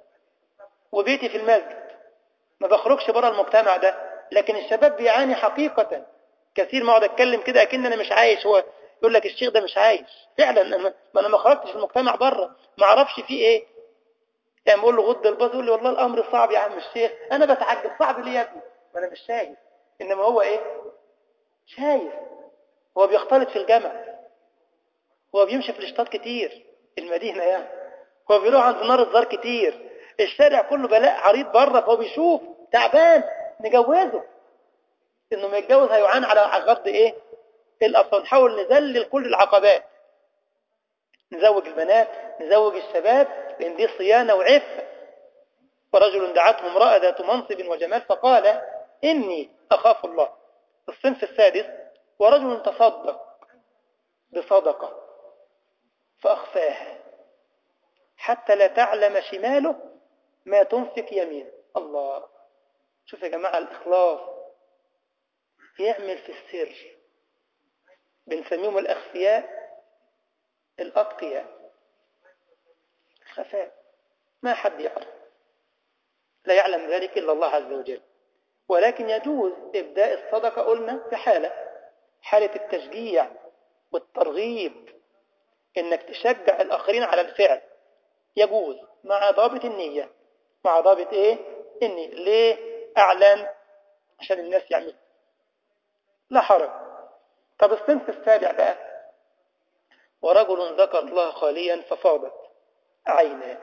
وبيتي في المسجد ما بخرجش بره المجتمع ده لكن الشباب بيعاني حقيقة كثير ما اقعد اتكلم كده اكن انا مش عايش هو يقول لك الشيخ ده مش عايش فعلا ما انا ما خرجتش في المجتمع بره ما اعرفش فيه ايه يعني بقول له غض البصر يقول لي والله الامر صعب يا عم الشيخ انا بتعجب صعب ليه يا ابني ما انا مش شايف انما هو ايه شايف هو بيختلط في الجامع هو بيمشي في الاشتاط كتير المدينة يعني هو بيروح عند نار الزار كتير الشارع كله بلاء عريض بره فهو بيشوف تعبان نجوزه انه ما يتجوز هيعان على غض ايه الابصار نحاول نذلل كل العقبات نزوج البنات نزوج الشباب لان دي صيانه وعفه ورجل دعته امراه ذات منصب وجمال فقال اني اخاف الله الصنف السادس ورجل تصدق بصدقه فاخفاها حتى لا تعلم شماله ما تنفق يمينه الله شوف يا جماعه الاخلاص يعمل في السر بنسميهم الأخفياء الأتقياء الخفاء ما حد يعرف لا يعلم ذلك إلا الله عز وجل ولكن يجوز إبداء الصدقة قلنا في حالة حالة التشجيع والترغيب إنك تشجع الآخرين على الفعل يجوز مع ضابط النية مع ضابط إيه؟ النية ليه أعلن عشان الناس يعمل لا حرج طب الصنف السابع بقى ورجل ذكر الله خاليا ففاضت عيناه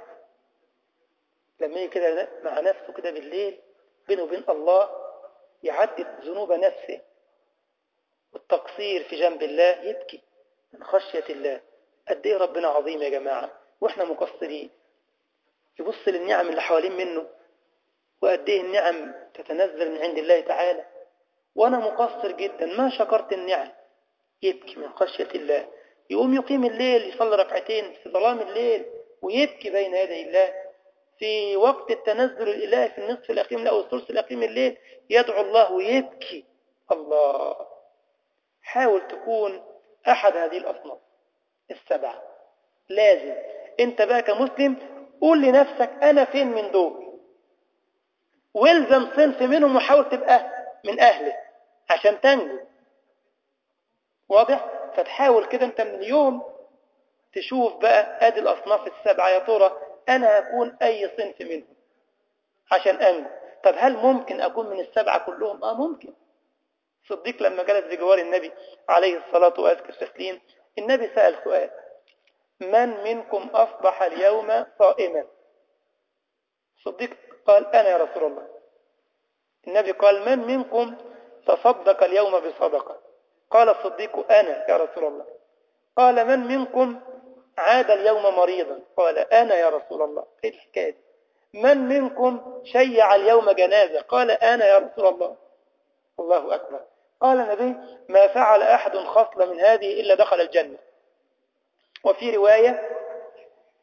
لما يجي كده مع نفسه كده بالليل بينه وبين الله يعدد ذنوب نفسه والتقصير في جنب الله يبكي من خشية الله قد ايه ربنا عظيم يا جماعة واحنا مقصرين يبص للنعم اللي حوالين منه وقد ايه النعم تتنزل من عند الله تعالى وانا مقصر جدا ما شكرت النعم يبكي من خشية الله يقوم يقيم الليل يصلي ركعتين في ظلام الليل ويبكي بين يدي الله في وقت التنزل الإلهي في النصف الأخير أو الثلث الأخير من الليل يدعو الله ويبكي الله حاول تكون أحد هذه الأصناف السبعة لازم أنت بقى كمسلم قول لنفسك أنا فين من دول والزم صنف منهم وحاول تبقى من أهله عشان تنجو واضح فتحاول كده انت من اليوم تشوف بقى ادي الاصناف السبعه يا ترى انا اكون اي صنف منهم عشان انجو طب هل ممكن اكون من السبعه كلهم اه ممكن صديق لما جلس بجوار النبي عليه الصلاه وازكى التسليم النبي سال سؤال من منكم اصبح اليوم صائما صديق قال انا يا رسول الله النبي قال من منكم تصدق اليوم بصدقه قال الصديق أنا يا رسول الله قال من منكم عاد اليوم مريضا قال أنا يا رسول الله إيه الحكاية من منكم شيع اليوم جنازة قال أنا يا رسول الله الله أكبر قال النبي ما فعل أحد خصلة من هذه إلا دخل الجنة وفي رواية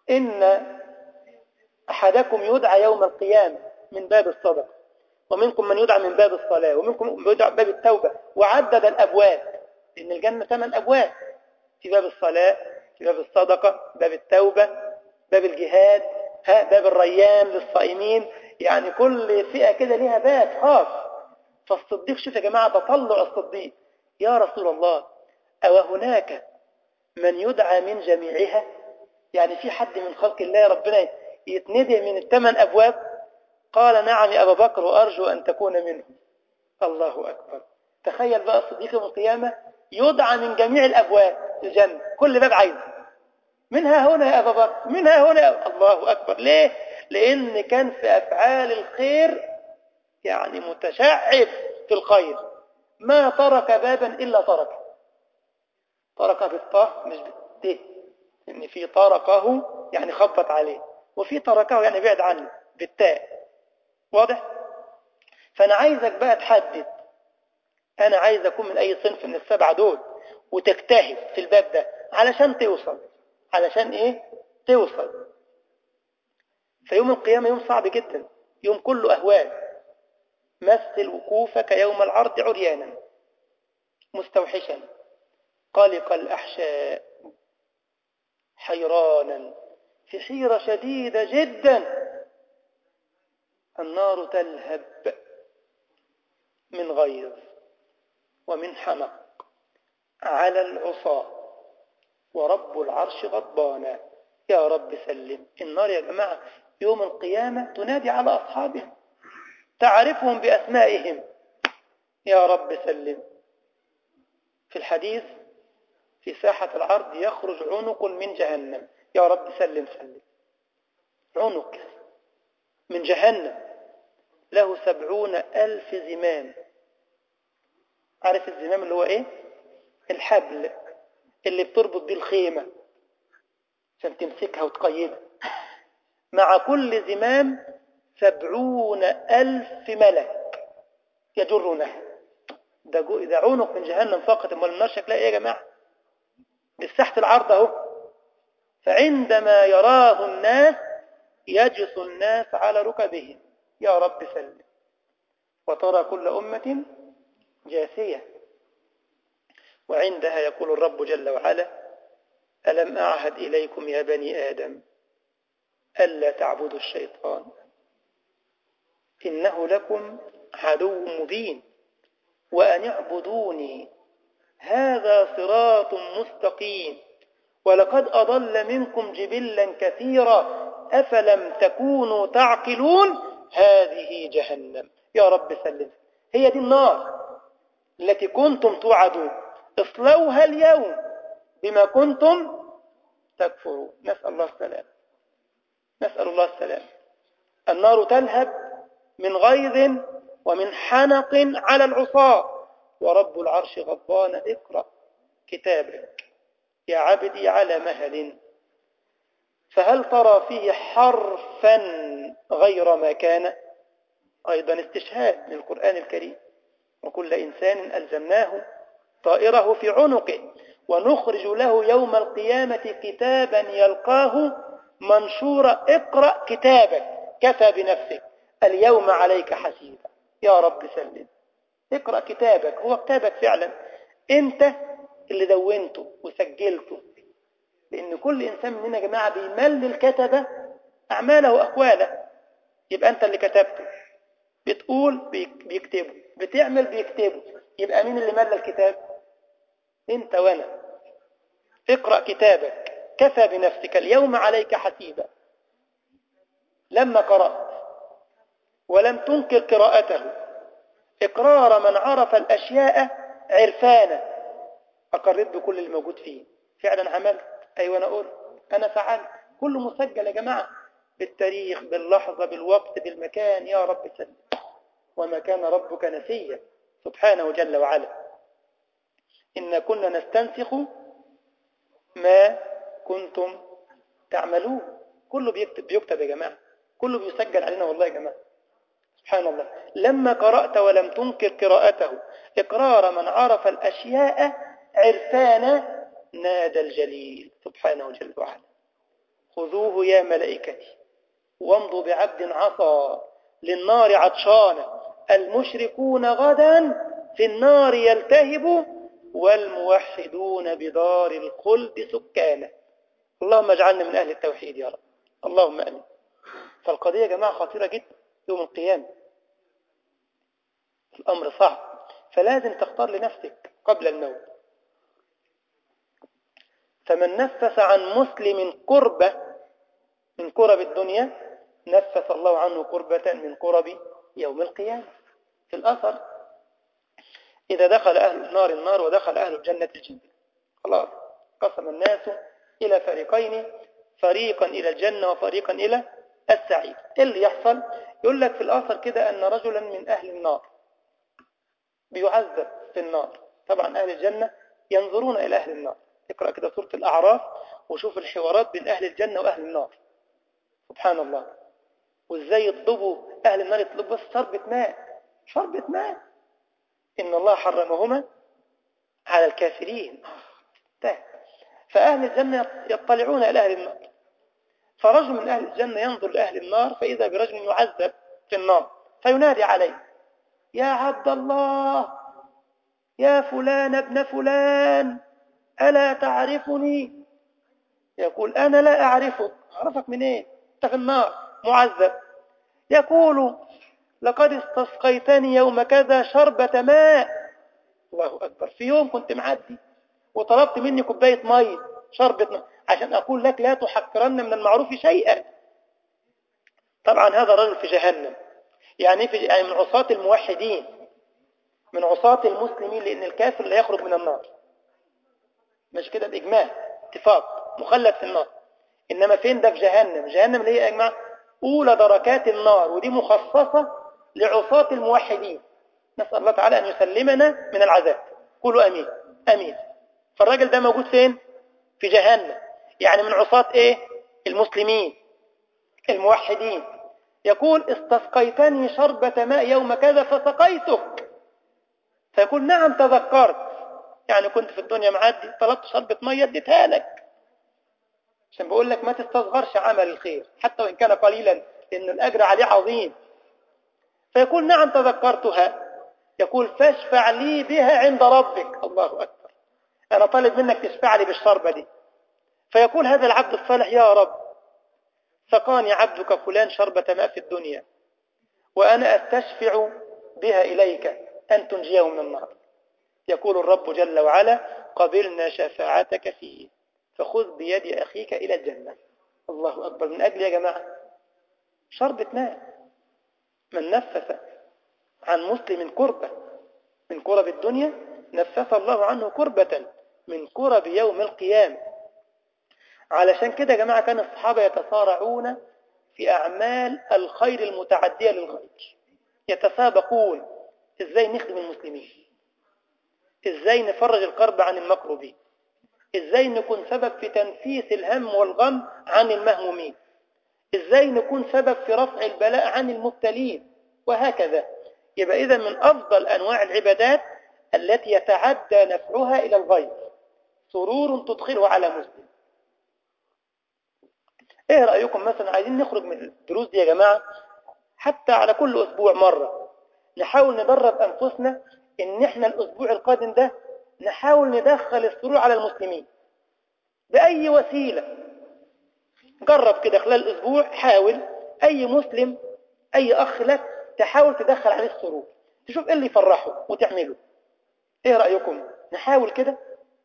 إن أحدكم يدعى يوم القيامة من باب الصدقة ومنكم من يدعى من باب الصلاة ومنكم من يدعى من باب التوبة وعدد الأبواب إن الجنة ثمان أبواب في باب الصلاة في باب الصدقة باب التوبة باب الجهاد ها باب الريان للصائمين يعني كل فئة كده ليها باب خاص فالصديق شوف يا جماعة تطلع الصديق يا رسول الله أو هناك من يدعى من جميعها يعني في حد من خلق الله ربنا يتندي من الثمان أبواب قال نعم يا أبا بكر وأرجو أن تكون منه الله أكبر تخيل بقى الصديق يوم القيامة يدعى من جميع الأبواب الجنة كل باب عايز منها هنا يا أبا بكر منها هنا يا الله أكبر ليه؟ لأن كان في أفعال الخير يعني متشعب في الخير ما ترك بابا إلا تركه ترك بالطه مش بالت إن في تركه يعني خبط عليه وفي تركه يعني بعد عنه بالتاء واضح؟ فأنا عايزك بقى تحدد أنا عايز أكون من أي صنف من السبعة دول وتجتهد في الباب ده علشان توصل علشان إيه؟ توصل فيوم القيامة يوم صعب جدا يوم كله أهوال مثل وقوفك يوم العرض عريانا مستوحشا قلق الأحشاء حيرانا في حيرة شديدة جدا النار تلهب من غيظ ومن حمق على العصاة ورب العرش غضبانا يا رب سلم النار يا جماعة يوم القيامة تنادي على أصحابها تعرفهم بأسمائهم يا رب سلم في الحديث في ساحة العرض يخرج عنق من جهنم يا رب سلم سلم عنق من جهنم له سبعون ألف زمام عارف الزمام اللي هو ايه الحبل اللي بتربط بيه الخيمة عشان تمسكها وتقيدها مع كل زمام سبعون ألف ملك يجرونها ده, جو... ده عنق من جهنم فقط امال النار شكلها ايه يا جماعة بالسحت العرض اهو فعندما يراه الناس يجث الناس على ركبهم يا رب سلم وترى كل أمة جاثية وعندها يقول الرب جل وعلا ألم أعهد إليكم يا بني آدم ألا تعبدوا الشيطان إنه لكم عدو مبين وأن اعبدوني هذا صراط مستقيم ولقد أضل منكم جبلا كثيرا أفلم تكونوا تعقلون هذه جهنم يا رب سلم هي دي النار التي كنتم توعدون اصلوها اليوم بما كنتم تكفرون نسأل الله السلام نسأل الله السلام النار تلهب من غيظ ومن حنق على العصاة ورب العرش غضبان اقرأ كتابك يا عبدي على مهل فهل ترى فيه حرفا غير ما كان أيضا استشهاد من القرآن الكريم وكل إنسان ألزمناه طائره في عنقه ونخرج له يوم القيامة كتابا يلقاه منشورا اقرأ كتابك كفى بنفسك اليوم عليك حسيبا يا رب سلم اقرأ كتابك هو كتابك فعلا انت اللي دونته وسجلته لأن كل إنسان مننا يا جماعة بيمل الكتبة أعماله وأقواله يبقى أنت اللي كتبته بتقول بيكتبه بتعمل بيكتبه يبقى مين اللي مل الكتاب انت وانا اقرأ كتابك كفى بنفسك اليوم عليك حسيبا لما قرأت ولم تنكر قراءته إقرار من عرف الأشياء عرفانا أقررت بكل اللي موجود فيه فعلا عملت أيوة أنا قلت أنا فعلت كله مسجل يا جماعة بالتاريخ باللحظة بالوقت بالمكان يا رب سلم وما كان ربك نسيا سبحانه جل وعلا إن كنا نستنسخ ما كنتم تعملون كله بيكتب, بيكتب يا جماعة كله بيسجل علينا والله يا جماعة سبحان الله لما قرأت ولم تنكر قراءته إقرار من عرف الأشياء عرفانا نادى الجليل سبحانه جل وعلا خذوه يا ملائكتي وامضوا بعبد عصى للنار عطشانة المشركون غدا في النار يلتهب والموحدون بدار الخلد سكانه اللهم اجعلنا من أهل التوحيد يا رب اللهم أمين فالقضية يا جماعة خطيرة جدا يوم القيامة الأمر صعب فلازم تختار لنفسك قبل الموت فمن نفس عن مسلم قربة من كرب الدنيا نفس الله عنه قربة من كرب يوم القيامة في الأثر إذا دخل أهل النار النار ودخل أهل الجنة الجنة خلاص قسم الناس إلى فريقين فريقا إلى الجنة وفريقا إلى السعيد إيه اللي يحصل يقول لك في الأثر كده أن رجلا من أهل النار بيعذب في النار طبعا أهل الجنة ينظرون إلى أهل النار اقرأ كده سورة الأعراف وشوف الحوارات بين أهل الجنة وأهل النار سبحان الله وإزاي يطلبوا أهل النار يطلبوا بس شربة ماء شربة ماء إن الله حرمهما على الكافرين طيب فأهل الجنة يطلعون إلى أهل النار فرجل من أهل الجنة ينظر لأهل النار فإذا برجل يعذب في النار فينادي عليه يا عبد الله يا فلان ابن فلان ألا تعرفني يقول أنا لا أعرفك أعرفك من إيه أنت في النار معذب يقول لقد استسقيتني يوم كذا شربة ماء الله أكبر في يوم كنت معدي وطلبت مني كوباية مية شربة ماء عشان أقول لك لا تحقرن من المعروف شيئا طبعا هذا رجل في جهنم يعني, في يعني من عصاة الموحدين من عصاة المسلمين لأن الكافر لا يخرج من النار مش كده بإجماع اتفاق مخلد في النار إنما فين ده في جهنم جهنم اللي هي يا جماعة أولى دركات النار ودي مخصصة لعصاة الموحدين نسأل الله تعالى أن يسلمنا من العذاب قولوا أمين أمين فالراجل ده موجود فين في جهنم يعني من عصاة إيه المسلمين الموحدين يقول استسقيتني شربة ماء يوم كذا فسقيتك فيقول نعم تذكرت يعني كنت في الدنيا معدي طلبت شربة مية اديتها لك عشان بقول لك ما تستصغرش عمل الخير حتى وإن كان قليلا لأن الأجر عليه عظيم فيقول نعم تذكرتها يقول فاشفع لي بها عند ربك الله أكبر أنا طالب منك تشفع لي بالشربة دي فيقول هذا العبد الصالح يا رب سقاني عبدك فلان شربة ماء في الدنيا وأنا أستشفع بها إليك أن تنجيه من النار يقول الرب جل وعلا قبلنا شفاعتك فيه فخذ بيد أخيك إلى الجنة الله أكبر من أجل يا جماعة شربة ماء من نفس عن مسلم كربة من كرب الدنيا نفس الله عنه كربة من كرب يوم القيامة علشان كده يا جماعة كان الصحابة يتصارعون في أعمال الخير المتعدية للخير يتسابقون إزاي نخدم المسلمين إزاي نفرج القرب عن المكروبين إزاي نكون سبب في تنفيس الهم والغم عن المهمومين إزاي نكون سبب في رفع البلاء عن المبتلين وهكذا يبقى إذا من أفضل أنواع العبادات التي يتعدى نفعها إلى الغير سرور تدخله على مسلم ايه رأيكم مثلا عايزين نخرج من الدروس دي يا جماعة حتى على كل أسبوع مرة نحاول ندرب أنفسنا إن إحنا الأسبوع القادم ده نحاول ندخل السرور على المسلمين بأي وسيلة جرب كده خلال الأسبوع حاول أي مسلم أي أخ لك تحاول تدخل عليه السرور تشوف إيه اللي يفرحه وتعمله إيه رأيكم نحاول كده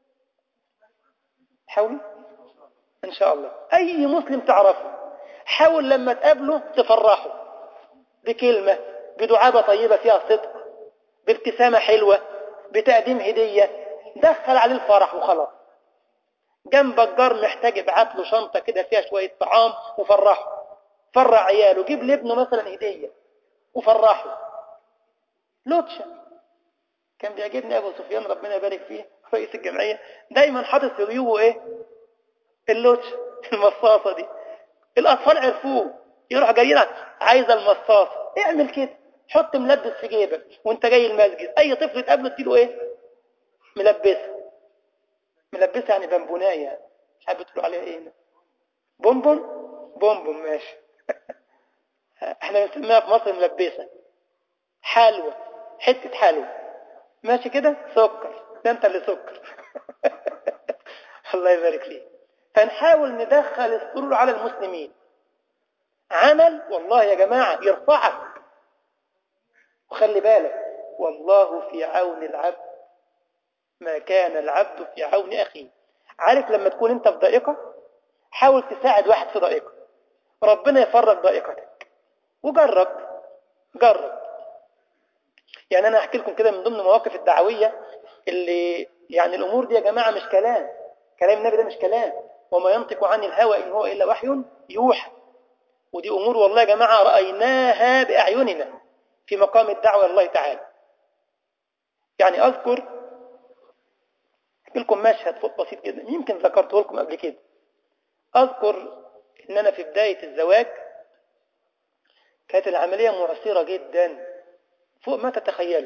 حاولوا إن شاء الله أي مسلم تعرفه حاول لما تقابله تفرحه بكلمة بدعابة طيبة فيها صدق بابتسامة حلوة بتقديم هدية دخل عليه الفرح وخلاص جنبك جار محتاج ابعت له شنطة كده فيها شوية طعام وفرحه فرح عياله جيب لابنه مثلا هدية وفرحه لوتشة كان بيعجبني أبو سفيان ربنا يبارك فيه رئيس الجمعية دايما حاطط في جيوبه ايه اللوتشة المصاصة دي الأطفال عرفوه يروح جايين عايزة المصاصة اعمل كده حط ملبس في جيبك وانت جاي المسجد اي طفل تقابله تديله ايه ملبسه ملبسه يعني بنبونايه مش عارف بتقولوا عليها ايه بومبوم بومبوم ماشي احنا بنسميها في مصر ملبسة حلوة حتة حلوة ماشي كده سكر ده انت اللي سكر الله يبارك فيك فنحاول ندخل السرور على المسلمين عمل والله يا جماعة يرفعك وخلي بالك والله في عون العبد ما كان العبد في عون أخيه عارف لما تكون انت في ضائقة حاول تساعد واحد في ضائقة ربنا يفرج ضائقتك وجرب جرب يعني انا احكي لكم كده من ضمن المواقف الدعوية اللي يعني الامور دي يا جماعة مش كلام كلام النبي ده مش كلام وما ينطق عن الهوى ان هو الا وحي يوحى ودي امور والله يا جماعة رأيناها باعيننا في مقام الدعوة الله تعالى يعني اذكر احكي لكم مشهد بسيط جدا يمكن ذكرته لكم قبل كده اذكر ان انا في بداية الزواج كانت العملية معسرة جدا فوق ما تتخيلوا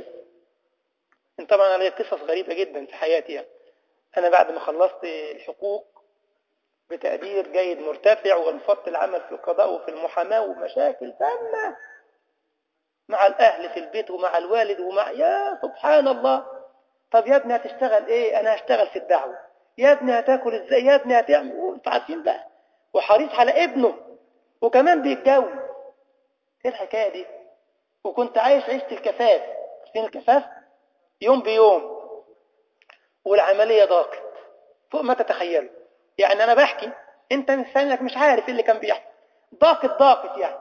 ان طبعا علي قصص غريبة جدا في حياتي يعني. انا بعد ما خلصت الحقوق بتقدير جيد مرتفع ورفضت العمل في القضاء وفي المحاماة ومشاكل تامة مع الاهل في البيت ومع الوالد ومع يا سبحان الله طب يا ابني هتشتغل ايه انا هشتغل في الدعوة يا ابني هتاكل ازاي يا ابني هتعمل وانتوا عارفين بقى وحريص على ابنه وكمان بيتجوز ايه الحكاية دي وكنت عايش عيشة الكفاف فين الكفاف يوم بيوم والعملية ضاقت فوق ما تتخيلوا يعني انا بحكي انت انك مش عارف ايه اللي كان بيحصل ضاقت ضاقت يعني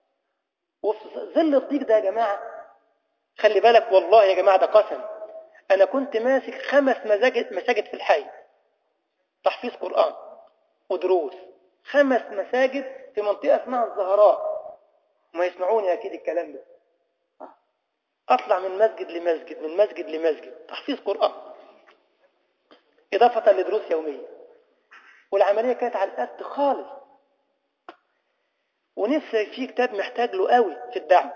وفي ظل الضيق ده يا جماعة خلي بالك والله يا جماعة ده قسم انا كنت ماسك خمس مساجد مساجد في الحي تحفيظ قرآن ودروس خمس مساجد في منطقة اسمها الزهراء ما يسمعوني أكيد الكلام ده أطلع من مسجد لمسجد من مسجد لمسجد تحفيظ قرآن إضافة لدروس يومية والعملية كانت على القد خالص ونفسي في كتاب محتاج له قوي في الدعم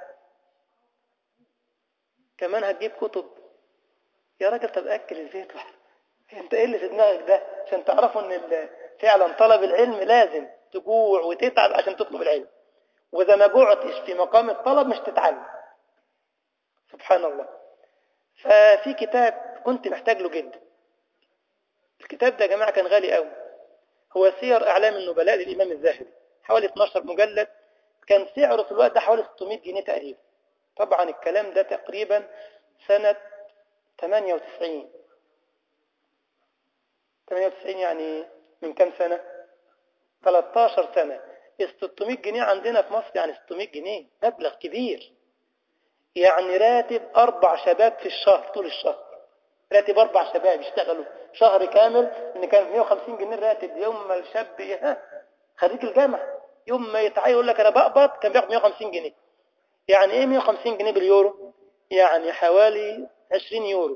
كمان هتجيب كتب يا راجل طب أكل الزيت واحد انت ايه اللي في دماغك ده عشان تعرفوا ان فعلا طلب العلم لازم تجوع وتتعب عشان تطلب العلم وإذا ما جعتش في مقام الطلب مش تتعلم سبحان الله ففي كتاب كنت محتاج له جدا الكتاب ده يا جماعة كان غالي قوي هو سير أعلام النبلاء للإمام الذهبي حوالي 12 مجلد كان سعره في الوقت ده حوالي 600 جنيه تقريبا طبعا الكلام ده تقريبا سنة 98 98 يعني من كم سنة 13 سنة ال 600 جنيه عندنا في مصر يعني 600 جنيه مبلغ كبير يعني راتب أربع شباب في الشهر طول الشهر راتب أربع شباب يشتغلوا شهر كامل إن كان 150 جنيه الراتب يوم ما الشاب ها خريج الجامعة يوم ما يتعين يقول لك أنا بقبض كان بياخد 150 جنيه يعني إيه 150 جنيه باليورو يعني حوالي 20 يورو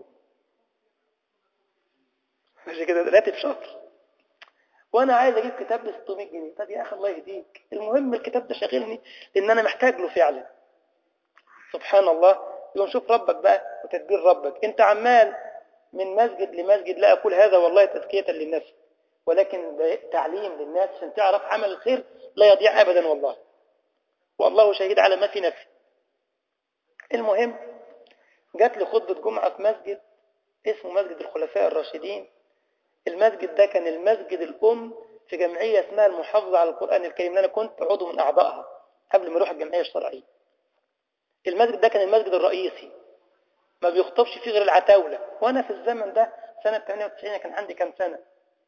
مش كده راتب شهر وانا عايز اجيب كتاب ب 600 جنيه طب يا اخي الله يهديك المهم الكتاب ده شاغلني لان انا محتاج له فعلا سبحان الله يقوم شوف ربك بقى وتدبير ربك انت عمال من مسجد لمسجد لا اقول هذا والله تزكية للنفس ولكن تعليم للناس عشان تعرف عمل الخير لا يضيع ابدا والله والله شهيد على ما في نفسي المهم جات لي خطبة جمعة في مسجد اسمه مسجد الخلفاء الراشدين المسجد ده كان المسجد الأم في جمعية اسمها المحافظة على القرآن الكريم أنا كنت عضو من أعضائها قبل ما أروح الجمعية الشرعية المسجد ده كان المسجد الرئيسي ما بيخطبش فيه غير العتاولة وأنا في الزمن ده سنة 98 كان عندي كام سنة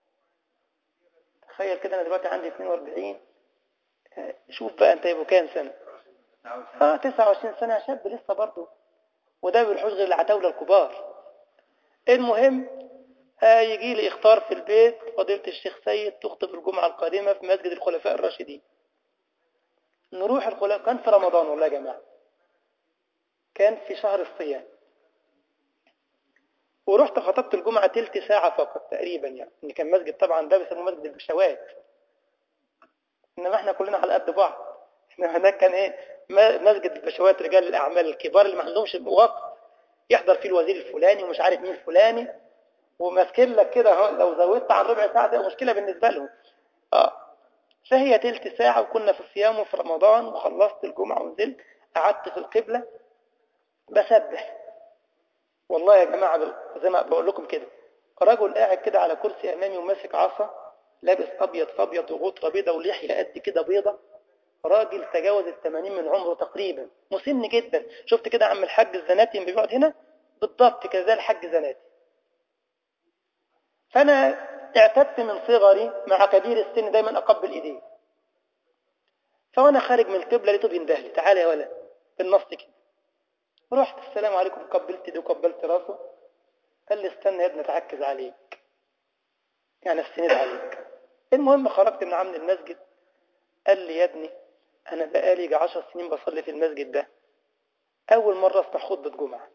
تخيل كده أنا دلوقتي عندي 42 شوف بقى أنت يبقوا كام سنة آه 29 سنة شاب لسه برضه وده ما بيروحوش غير العتاولة الكبار المهم يجي لي اختار في البيت فضيلة الشيخ سيد تخطب الجمعة القادمة في مسجد الخلفاء الراشدين نروح الخلفاء كان في رمضان والله يا جماعة كان في شهر الصيام ورحت خطبت الجمعة تلت ساعة فقط تقريبا يعني ان كان مسجد طبعا ده بيسموه مسجد البشوات انما احنا كلنا على قد بعض احنا هناك كان ايه مسجد البشوات رجال الاعمال الكبار اللي ما عندهمش وقت يحضر فيه الوزير الفلاني ومش عارف مين الفلاني وماسكين لك كده لو زودت عن ربع ساعة ده مشكلة بالنسبة لهم اه فهي تلت ساعة وكنا في الصيام وفي رمضان وخلصت الجمعة ونزلت قعدت في القبلة بسبح والله يا جماعة زي ما بقول لكم كده رجل قاعد كده على كرسي أمامي وماسك عصا لابس أبيض فأبيض وغطرة بيضة ولحية قد كده بيضة راجل تجاوز الثمانين من عمره تقريبا مسن جدا شفت كده عم الحاج الزناتي اللي بيقعد هنا بالضبط كده زي الحاج زناتي فأنا اعتدت من صغري مع كبير السن دايما أقبل إيديه فوانا خارج من القبلة لقيته بيندهلي تعالى يا ولد بالنص كده رحت السلام عليكم قبلت دي وقبلت راسه قال لي استنى يا ابني اتعكز عليك يعني استند عليك المهم خرجت من عمل المسجد قال لي يا ابني انا بقالي عشر سنين بصلي في المسجد ده اول مرة اسمع خطبة جمعة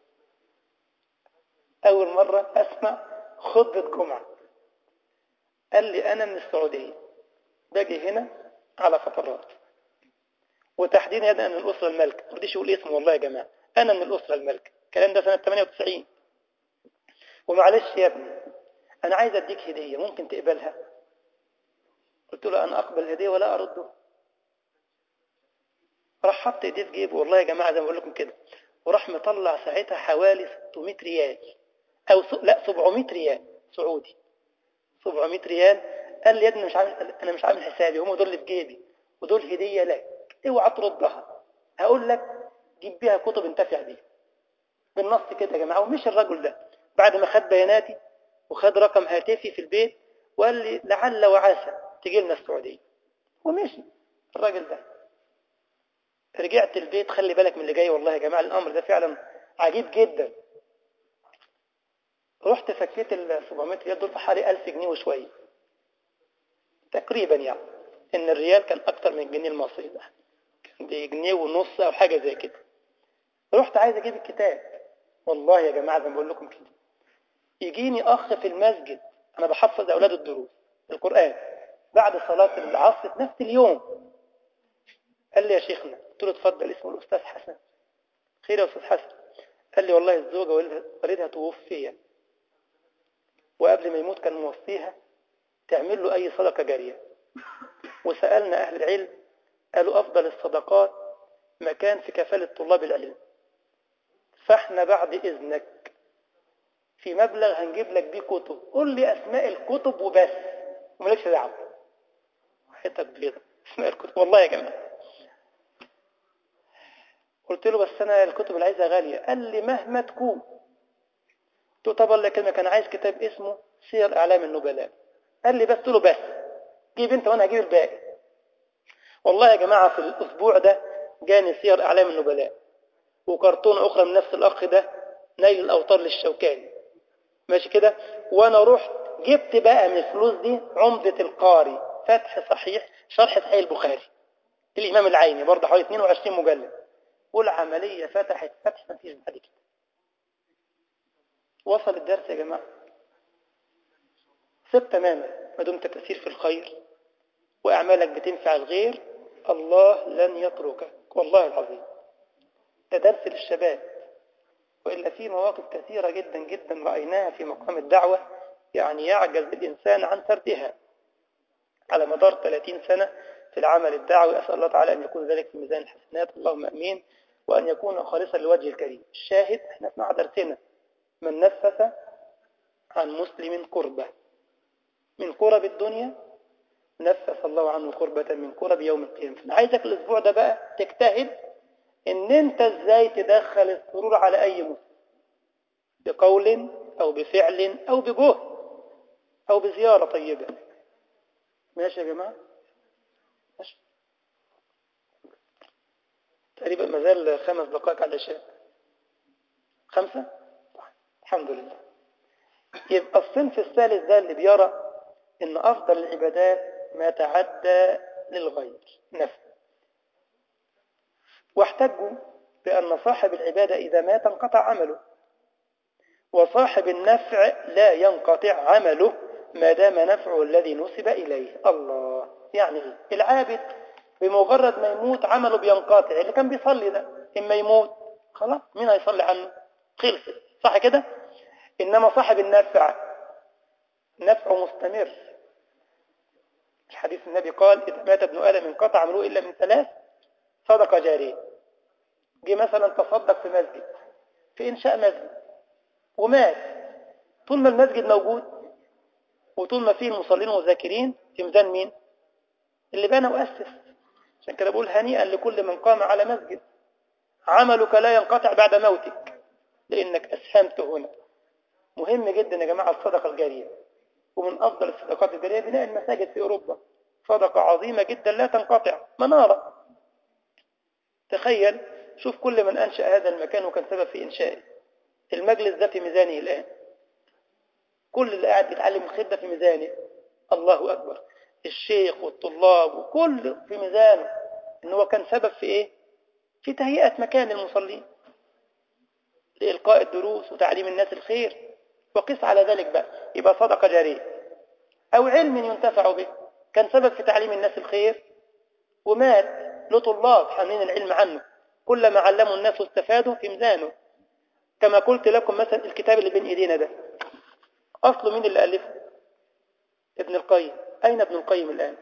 اول مرة اسمع خطبة جمعة قال لي انا من السعودية باجي هنا على فترات وتحديدا انا من الاسرة المالكة ما رضيش يقول اسمه والله يا جماعة انا من الاسرة المالكة الكلام ده سنة 98 ومعلش يا ابني انا عايز اديك هدية ممكن تقبلها قلت له انا اقبل الهدية ولا ارده راح حط ايديه في جيبه والله يا جماعة زي ما بقول لكم كده وراح مطلع ساعتها حوالي 600 ريال او س... لا 700 ريال سعودي 700 ريال قال لي يا ابني مش عامل انا مش عامل حسابي هم دول اللي في جيبي ودول هدية لك اوعى تردها هقول لك جيب بيها كتب انتفع بيها بالنص كده يا جماعة ومش الرجل ده بعد ما خد بياناتي وخد رقم هاتفي في البيت وقال لي لعل وعسى تجي لنا السعودية ومشي الراجل ده رجعت البيت خلي بالك من اللي جاي والله يا جماعة الأمر ده فعلا عجيب جدا رحت فكيت ال 700 ريال دول في حوالي 1000 جنيه وشوية تقريبا يعني ان الريال كان اكتر من الجنيه المصري ده كان بجنيه ونص او حاجة زي كده رحت عايز اجيب الكتاب والله يا جماعة زي ما بقول لكم كده يجيني اخ في المسجد انا بحفظ اولاد الدروس القرآن بعد صلاة العصر في نفس اليوم قال لي يا شيخنا قلت له اتفضل اسمه الاستاذ حسن خير يا استاذ حسن قال لي والله الزوجة والدها توفي وقبل ما يموت كان موصيها تعمل له اي صدقة جارية وسألنا اهل العلم قالوا افضل الصدقات مكان في كفالة طلاب العلم فاحنا بعد اذنك في مبلغ هنجيب لك بيه كتب قول لي اسماء الكتب وبس ومالكش دعوه حته بيضه اسماء الكتب والله يا جماعه قلت له بس انا الكتب اللي عايزها غاليه قال لي مهما تكون قلت له طب الله كلمه كان عايز كتاب اسمه سير اعلام النبلاء قال لي بس قلت له بس جيب انت وانا هجيب الباقي والله يا جماعه في الاسبوع ده جاني سير اعلام النبلاء وكرتونه اخرى من نفس الاخ ده نيل الاوطار للشوكاني ماشي كده وانا رحت جبت بقى من الفلوس دي عمدة القاري فتح صحيح شرح صحيح البخاري الامام العيني برضه حوالي 22 مجلد والعملية فتحت فتح ما فيش بعد كده وصل الدرس يا جماعة سب تماما ما دمت تسير في الخير وأعمالك بتنفع الغير الله لن يتركك والله العظيم ده درس للشباب وإلا في مواقف كثيرة جدا جدا رأيناها في مقام الدعوة يعني يعجز الإنسان عن سردها على مدار 30 سنة في العمل الدعوي أسأل الله تعالى أن يكون ذلك في ميزان الحسنات اللهم أمين وأن يكون خالصا لوجه الكريم الشاهد احنا اسمع درسنا من نفس عن مسلم كربة من كرب الدنيا نفس الله عنه كربة من كرب يوم القيامة فأنا عايزك الأسبوع ده بقى تجتهد ان انت ازاي تدخل السرور على اي مسلم بقول او بفعل او بجهد او بزيارة طيبة ماشي يا جماعة ماشي تقريبا ما زال خمس دقائق على العشاء خمسة الحمد لله يبقى الصنف الثالث ده اللي بيرى ان افضل العبادات ما تعدى للغير نفسه واحتجوا بأن صاحب العبادة إذا مات انقطع عمله وصاحب النفع لا ينقطع عمله ما دام نفعه الذي نسب إليه الله يعني العابد بمجرد ما يموت عمله بينقطع اللي كان بيصلي ده إما يموت خلاص مين هيصلي عنه خلص صح كده إنما صاحب النفع نفعه مستمر الحديث النبي قال إذا مات ابن آدم انقطع عمله إلا من ثلاث صدقة جارية جه مثلا تصدق في مسجد في إنشاء مسجد ومات طول ما المسجد موجود وطول ما فيه المصلين والذاكرين في ميزان مين اللي بنى وأسس عشان كده بقول هنيئا لكل من قام على مسجد عملك لا ينقطع بعد موتك لأنك أسهمت هنا مهم جدا يا جماعة الصدقة الجارية ومن أفضل الصدقات الجارية بناء المساجد في أوروبا صدقة عظيمة جدا لا تنقطع منارة تخيل شوف كل من أنشأ هذا المكان وكان سبب في إنشائه المجلس ده في ميزانه الآن كل اللي قاعد بيتعلم الخير ده في ميزانه الله أكبر الشيخ والطلاب وكل في ميزانه إن هو كان سبب في إيه في تهيئة مكان المصلين لإلقاء الدروس وتعليم الناس الخير وقس على ذلك بقى يبقى صدقة جارية أو علم ينتفع به كان سبب في تعليم الناس الخير ومات له طلاب حاملين العلم عنه كلما علموا الناس واستفادوا في ميزانه كما قلت لكم مثلا الكتاب اللي بين ايدينا ده اصله مين اللي الفه ابن القيم اين ابن القيم الان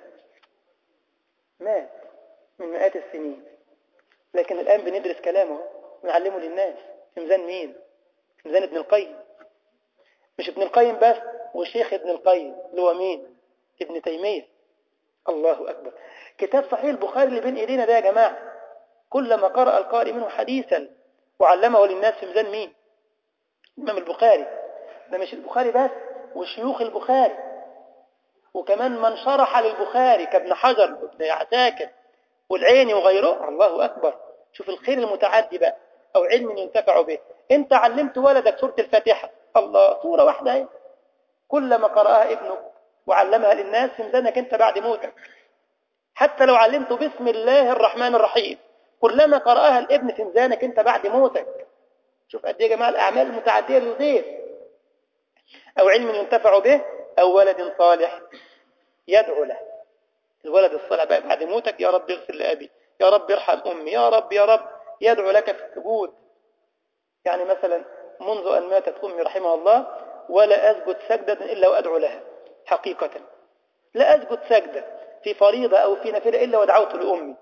مات من مئات السنين لكن الان بندرس كلامه ونعلمه للناس في ميزان مين في ميزان ابن القيم مش ابن القيم بس وشيخ ابن القيم اللي هو مين ابن تيمية الله أكبر كتاب صحيح البخاري اللي بين إيدينا ده يا جماعة كلما قرأ القارئ منه حديثا وعلمه للناس في ميزان مين الإمام البخاري ده مش البخاري بس وشيوخ البخاري وكمان من شرح للبخاري كابن حجر وابن عساكر والعيني وغيره الله أكبر شوف الخير المتعدي بقى أو علم ينتفع به أنت علمت ولدك سورة الفاتحة الله سورة واحدة اهي كلما قرأها ابنك وعلمها للناس في ميزانك أنت بعد موتك حتى لو علمته بسم الله الرحمن الرحيم كلما قرأها الابن في ميزانك أنت بعد موتك شوف قد ايه يا جماعة الأعمال المتعدية للغير أو علم ينتفع به أو ولد صالح يدعو له الولد الصالح بقى بعد موتك يا رب اغفر لأبي يا رب ارحم أمي يا رب يا رب يدعو لك في السجود يعني مثلا منذ أن ماتت أمي رحمها الله ولا أسجد سجدة إلا وأدعو لها حقيقة لا أسجد سجدة في فريضة أو في نفلة إلا ودعوت لأمي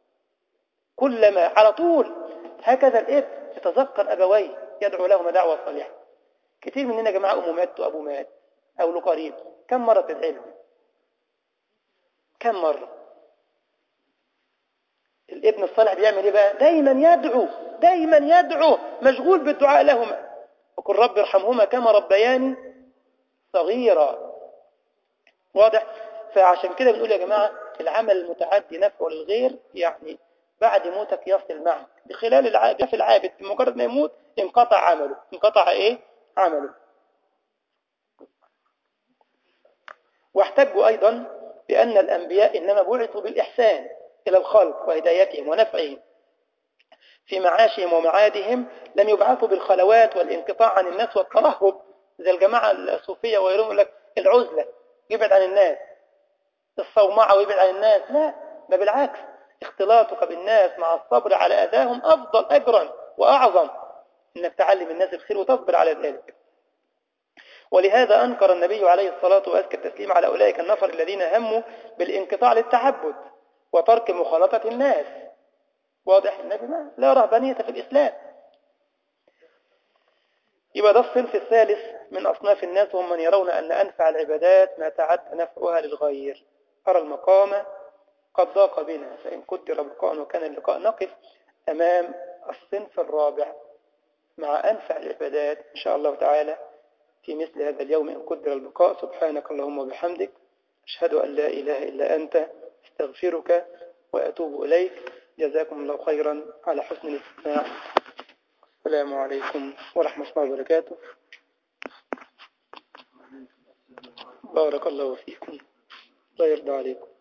كلما على طول هكذا الابن يتذكر أبويه يدعو لهما دعوة صالحة كتير مننا يا جماعة أمه مات وأبو مات أو له قريب كم مرة تدعي له كم مرة الابن الصالح بيعمل ايه بقى دايما يدعو دايما يدعو مشغول بالدعاء لهما وقل رب ارحمهما كما ربياني صغيرا واضح فعشان كده بنقول يا جماعة العمل المتعدي نفعه للغير يعني بعد موتك يصل معك بخلال العابد في العابد بمجرد ما يموت انقطع عمله انقطع ايه عمله واحتجوا ايضا بان الانبياء انما بعثوا بالاحسان الى الخلق وهدايتهم ونفعهم في معاشهم ومعادهم لم يبعثوا بالخلوات والانقطاع عن الناس والترهب زي الجماعة الصوفية وغيرهم يقول لك العزلة يبعد عن الناس الصومعة ويبعد عن الناس لا ده بالعكس اختلاطك بالناس مع الصبر على أذاهم أفضل أجرا وأعظم إنك تعلم الناس الخير وتصبر على ذلك ولهذا أنكر النبي عليه الصلاة وأزكى التسليم على أولئك النفر الذين هموا بالانقطاع للتعبد وترك مخالطة الناس واضح النبي ما لا رهبانية في الإسلام يبقى ده الصنف الثالث من أصناف الناس هم من يرون أن أنفع العبادات ما تعد نفعها للغير أرى المقام قد ضاق بنا فإن قدر بقاء وكان اللقاء نقف أمام الصنف الرابع مع أنفع العبادات إن شاء الله تعالى في مثل هذا اليوم إن قدر البقاء سبحانك اللهم وبحمدك أشهد أن لا إله إلا أنت استغفرك وأتوب إليك جزاكم الله خيرا على حسن الاستماع السلام عليكم ورحمة الله وبركاته بارك الله فيكم الله يرضى عليكم